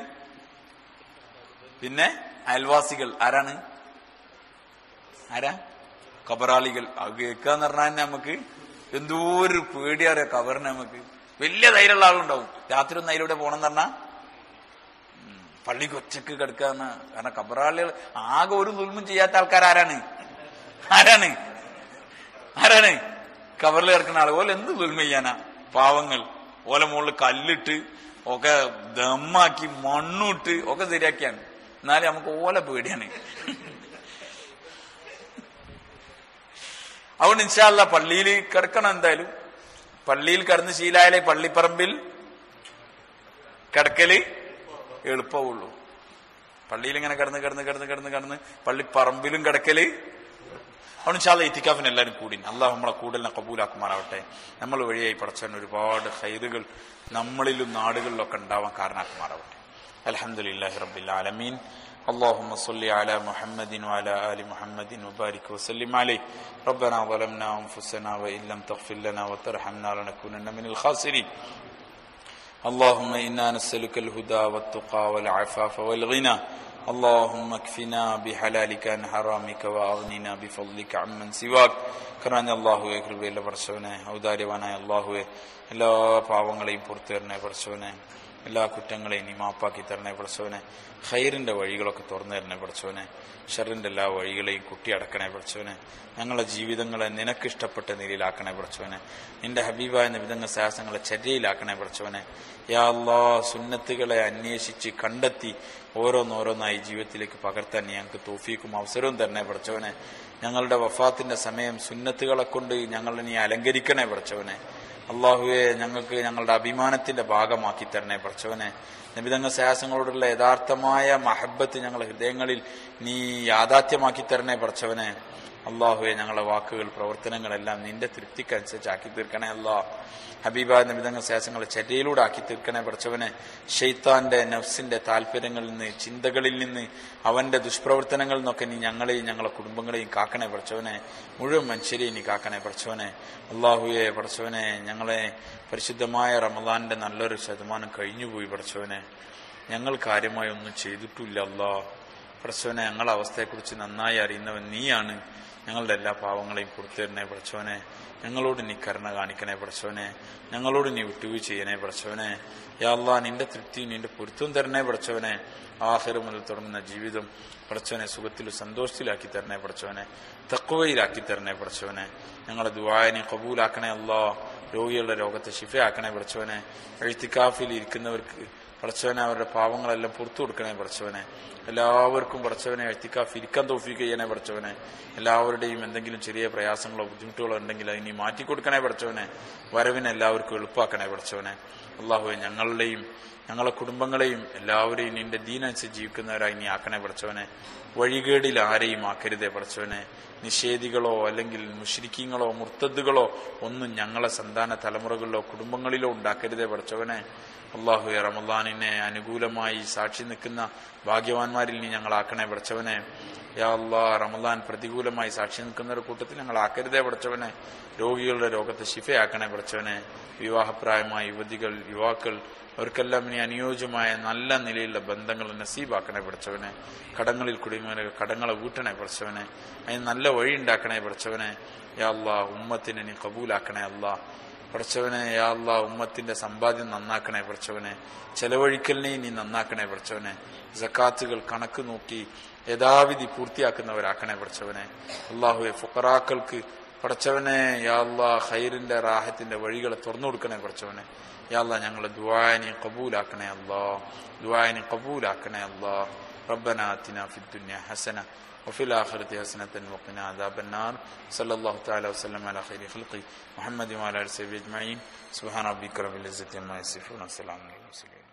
പിന്നെ അയൽവാസികൾ ആരാണ് ആരാ കബറാളികൾ അത് കേൾക്കാന്ന് പറഞ്ഞാൽ തന്നെ നമുക്ക് എന്തോ ഒരു പേടിയാറിയ കബറിന് നമുക്ക് വലിയ ധൈര്യമുള്ള ആളുണ്ടാവും രാത്രി ഒന്ന് അതിലൂടെ പോകണമെന്ന് പറഞ്ഞാൽ പള്ളിക്ക് ഒറ്റക്ക് കിടക്കാന്ന് കാരണം കബറാളികൾ ആകെ ഒരു ദുൽമും ചെയ്യാത്ത ആൾക്കാർ ആരാണ് ആരാണ് ആരാണ് കവറിൽ കിടക്കുന്ന ആൾ ഓല എന്ത് ദുൽമ ചെയ്യാനാ പാവങ്ങൾ ഓല മുകളിൽ കല്ലിട്ട് ഒക്കെ ദമ്മാക്കി മണ്ണുട്ട് ഒക്കെ ശരിയാക്കിയാണ് എന്നാലും നമുക്ക് ഓല പേടിയാണ് അതുകൊണ്ട് ഇൻഷാല്ല പള്ളിയിൽ കിടക്കണം എന്തായാലും പള്ളിയിൽ കിടന്ന് ശീലായാലേ പള്ളിപ്പറമ്പിൽ കിടക്കല് എളുപ്പമുള്ളൂ പള്ളിയിൽ ഇങ്ങനെ കിടന്ന് കിടന്ന് കിടന്ന് കിടന്ന് കിടന്ന് പള്ളിപ്പറമ്പിലും കിടക്കല് അതുകൊണ്ട് ഇൻഷാല്ല ഇത്തിക്കാഫിന് എല്ലാവരും കൂടി അള്ളാഹു നമ്മളെ കൂടുതലിനെ കബൂലാക്കുമാറാവട്ടെ നമ്മൾ വഴിയായി പടച്ചവൻ ഒരുപാട് ഹൈറുകൾ നമ്മളിലും നാടുകളിലൊക്കെ ഉണ്ടാവാൻ കാരണമാക്കുമാറാവട്ടെ അലഹമുല്ലാഹി റബ്ബിൽ ആലമീൻ اللهم صل على محمد وعلى آل محمد وبارك وسلم عليه ربنا ظلمنا أنفسنا وإن لم تغفر لنا وترحمنا لنكونن من الخاسرين اللهم إنا نسألك الهدى والتقى والعفاف والغنى اللهم اكفنا بحلالك عن حرامك واغننا بفضلك عمن سواك കറാഞ്ഞ അള്ളാഹുവെ കൃപയില്ല പടച്ചവനെ ഔദാര്യവാനായ അള്ളാഹുവെ എല്ലാ പാവങ്ങളെയും പുറത്തു തരണേ പടച്ചവനെ എല്ലാ കുറ്റങ്ങളെയും നീ മാപ്പാക്കി തരണേ പടച്ചവനെ ഖൈറിന്റെ വഴികളൊക്കെ തുറന്നു തരണേ പടച്ചവനെ ഷറിന്റെ എല്ലാ വഴികളെയും കുട്ടിയടക്കണേ പടച്ചവനെ ഞങ്ങളുടെ ജീവിതങ്ങളെ നിനക്കിഷ്ടപ്പെട്ട നിലയിലാക്കണേ പടച്ചവനെ നിന്റെ ഹബീബായ നിബിധങ്ങ സാഹസങ്ങളെ ചര്യയിലാക്കണേ പടച്ചവനെ യാ അള്ളാ സുന്നത്തുകളെ അന്വേഷിച്ച് കണ്ടെത്തി ഓരോന്നോരോന്നായി ജീവിതത്തിലേക്ക് പകർത്താൻ നീ ഞങ്ങൾക്ക് തോഫീക്കും അവസരവും തരണേ പടച്ചവനെ ഞങ്ങളുടെ വഫാത്തിന്റെ സമയം സുന്നത്തുകളെ കൊണ്ട് ഞങ്ങളെ നീ അലങ്കരിക്കണേ പടച്ചവനെ അള്ളാഹുവെ ഞങ്ങൾക്ക് ഞങ്ങളുടെ അഭിമാനത്തിന്റെ ഭാഗമാക്കി തരണേ പടച്ചവനെ നബിതങ്ങ സാഹസങ്ങളോടുള്ള യഥാർത്ഥമായ മഹബത്ത് ഞങ്ങളുടെ ഹൃദയങ്ങളിൽ നീ യാഥാർത്ഥ്യമാക്കി തരണേ പടച്ചവനെ അള്ളാഹുവെ ഞങ്ങളുടെ വാക്കുകൾ പ്രവർത്തനങ്ങളെല്ലാം നിന്റെ തൃപ്തിക്കനുസരിച്ച് ആക്കി തീർക്കണേ അല്ലാ ഹബീബ നബിതങ്ങ ശേഷങ്ങളെ ചര്യയിലൂടെ ആക്കി തീർക്കണേ പഠിച്ചവനെ ഷെയ്ത്താന്റെ നഫ്സിന്റെ താല്പര്യങ്ങളിൽ നിന്ന് ചിന്തകളിൽ നിന്ന് അവന്റെ ദുഷ്പ്രവർത്തനങ്ങളിൽ നിന്നൊക്കെ നീ ഞങ്ങളെയും ഞങ്ങളെ കുടുംബങ്ങളെയും കാക്കണേ പഠിച്ചവനെ മുഴുവൻ മനുഷ്യരെയും നീ കാക്കണേ പഠിച്ചവനെ അള്ളാഹുയെ പഠിച്ചവനെ ഞങ്ങളെ പരിശുദ്ധമായ റമദാന്റെ നല്ലൊരു ശതമാനം കഴിഞ്ഞുപോയി പഠിച്ചവനെ ഞങ്ങൾ കാര്യമായി ഒന്നും ചെയ്തിട്ടില്ല അല്ലാ പഠിച്ചവനെ ഞങ്ങളുടെ അവസ്ഥയെക്കുറിച്ച് നന്നായി അറിയുന്നവൻ നീയാണ് ഞങ്ങളുടെ എല്ലാ പാവങ്ങളെയും പുറത്തു തരണേ പഠിച്ചവനെ ഞങ്ങളോട് നീ കരുണ കാണിക്കണേ പഠിച്ചവനെ ഞങ്ങളോട് നീ വിട്ടുവീഴ്ച ചെയ്യണേ പഠിച്ചവനെ യാല്ലാ നിന്റെ തൃപ്തി നിന്റെ പൊരുത്തവും തരണേ പഠിച്ചവനെ ആഹിർ മുതൽ തുടങ്ങുന്ന ജീവിതം പഠിച്ചവനെ സുഖത്തിലും സന്തോഷത്തിലാക്കി തരണേ പഠിച്ചവനെ തക്കുവയിലാക്കി തരണേ പഠിച്ചവനെ ഞങ്ങളെ ദുവായനെ കബൂലാക്കണേ അല്ലാ രോഗികളുടെ രോഗത്തെ ശിഫയാക്കണേ പഠിച്ചവനെ എഴുത്തിക്കാഫിൽ ഇരിക്കുന്നവർക്ക് പഠിച്ചവനെ അവരുടെ പാവങ്ങളെല്ലാം പുറത്തു കൊടുക്കണേ പഠിച്ചവനെ എല്ലാവർക്കും പഠിച്ചവനെ എഴുത്തിക്കാഫ് ഇരിക്കാൻ തോഫിക്ക് ചെയ്യണേ പഠിച്ചവനെ എല്ലാവരുടെയും എന്തെങ്കിലും ചെറിയ പ്രയാസങ്ങളോ ബുദ്ധിമുട്ടുകളോ ഉണ്ടെങ്കിൽ അതിനി മാറ്റിക്കൊടുക്കണേ പഠിച്ചവനെ വരവിനെ എല്ലാവർക്കും എളുപ്പാക്കണേ പഠിച്ചവനെ അള്ളാഹുവെ ഞങ്ങളുടെയും ഞങ്ങളെ കുടുംബങ്ങളെയും എല്ലാവരെയും നിന്റെ ദീനനുസരിച്ച് ജീവിക്കുന്നവരായി നീ ആക്കണേ പഠിച്ചവനെ വഴികേടിൽ ആരെയും ആക്കരുതേ പഠിച്ചവനെ നിഷേധികളോ അല്ലെങ്കിൽ മുഷ്രിക്കീങ്ങളോ മുർത്തദ്ദുകളോ ഒന്നും ഞങ്ങളെ സന്താന തലമുറകളിലോ കുടുംബങ്ങളിലോ ഉണ്ടാക്കരുതേ പഠിച്ചവനെ അള്ളാഹു റമദാനിനെ അനുകൂലമായി സാക്ഷി നിൽക്കുന്ന ഭാഗ്യവാന്മാരിൽ നീ ഞങ്ങളാക്കണേ പഠിച്ചവനെ യാ അള്ളാ റമദാൻ പ്രതികൂലമായി സാക്ഷി നിൽക്കുന്നവരുടെ കൂട്ടത്തിൽ ഞങ്ങൾ ആക്കരുതേ പഠിച്ചവനെ രോഗികളുടെ രോഗത്തെ ശിഫയാക്കണേ പഠിച്ചവനെ വിവാഹപ്രായമായ യുവതികൾ യുവാക്കൾ അവർക്കെല്ലാം ഇനി അനുയോജ്യമായ നല്ല നിലയിലുള്ള ബന്ധങ്ങൾ നസീബാക്കണേ പഠിച്ചവനെ കടങ്ങളിൽ കുടുങ്ങിയവനെ കടങ്ങളെ വീട്ടണേ പഠിച്ചവനെ അതിന് നല്ല വഴി ഉണ്ടാക്കണേ പഠിച്ചവനെ യാ അല്ലാ ഉമ്മത്തിനെ നീ കബൂലാക്കണേ അല്ലാ പഠിച്ചവനെ യാ അല്ലാ ഉമ്മത്തിന്റെ സമ്പാദ്യം നന്നാക്കണേ പഠിച്ചവനെ ചെലവഴിക്കലിനെ നീ നന്നാക്കണേ പഠിച്ചവനെ ജക്കാത്തുകൾ കണക്ക് നോക്കി യഥാവിധി പൂർത്തിയാക്കുന്നവരാക്കണേ പഠിച്ചവനെ അള്ളാഹുവെ ഫുക്കറാക്കൾക്ക് പഠിച്ചവനെ യാ അല്ലാ ഖൈറിന്റെ റാഹത്തിന്റെ വഴികളെ തുറന്നു കൊടുക്കണേ പഠിച്ചവനെ യാ അല്ലാ ഞങ്ങളെ ദുആനെ കബൂലാക്കണേ അല്ലാ ദുആനെ കബൂലാക്കണേ അല്ലാ ربنا آتنا في الدنيا حسنة وفي الآخرة حسنة وقنا عذاب النار صلى الله تعالى وسلم على خير خلقه محمد وعلى آله وصحبه أجمعين سبحان ربك رب العزة عما يصفون وسلام على المرسلين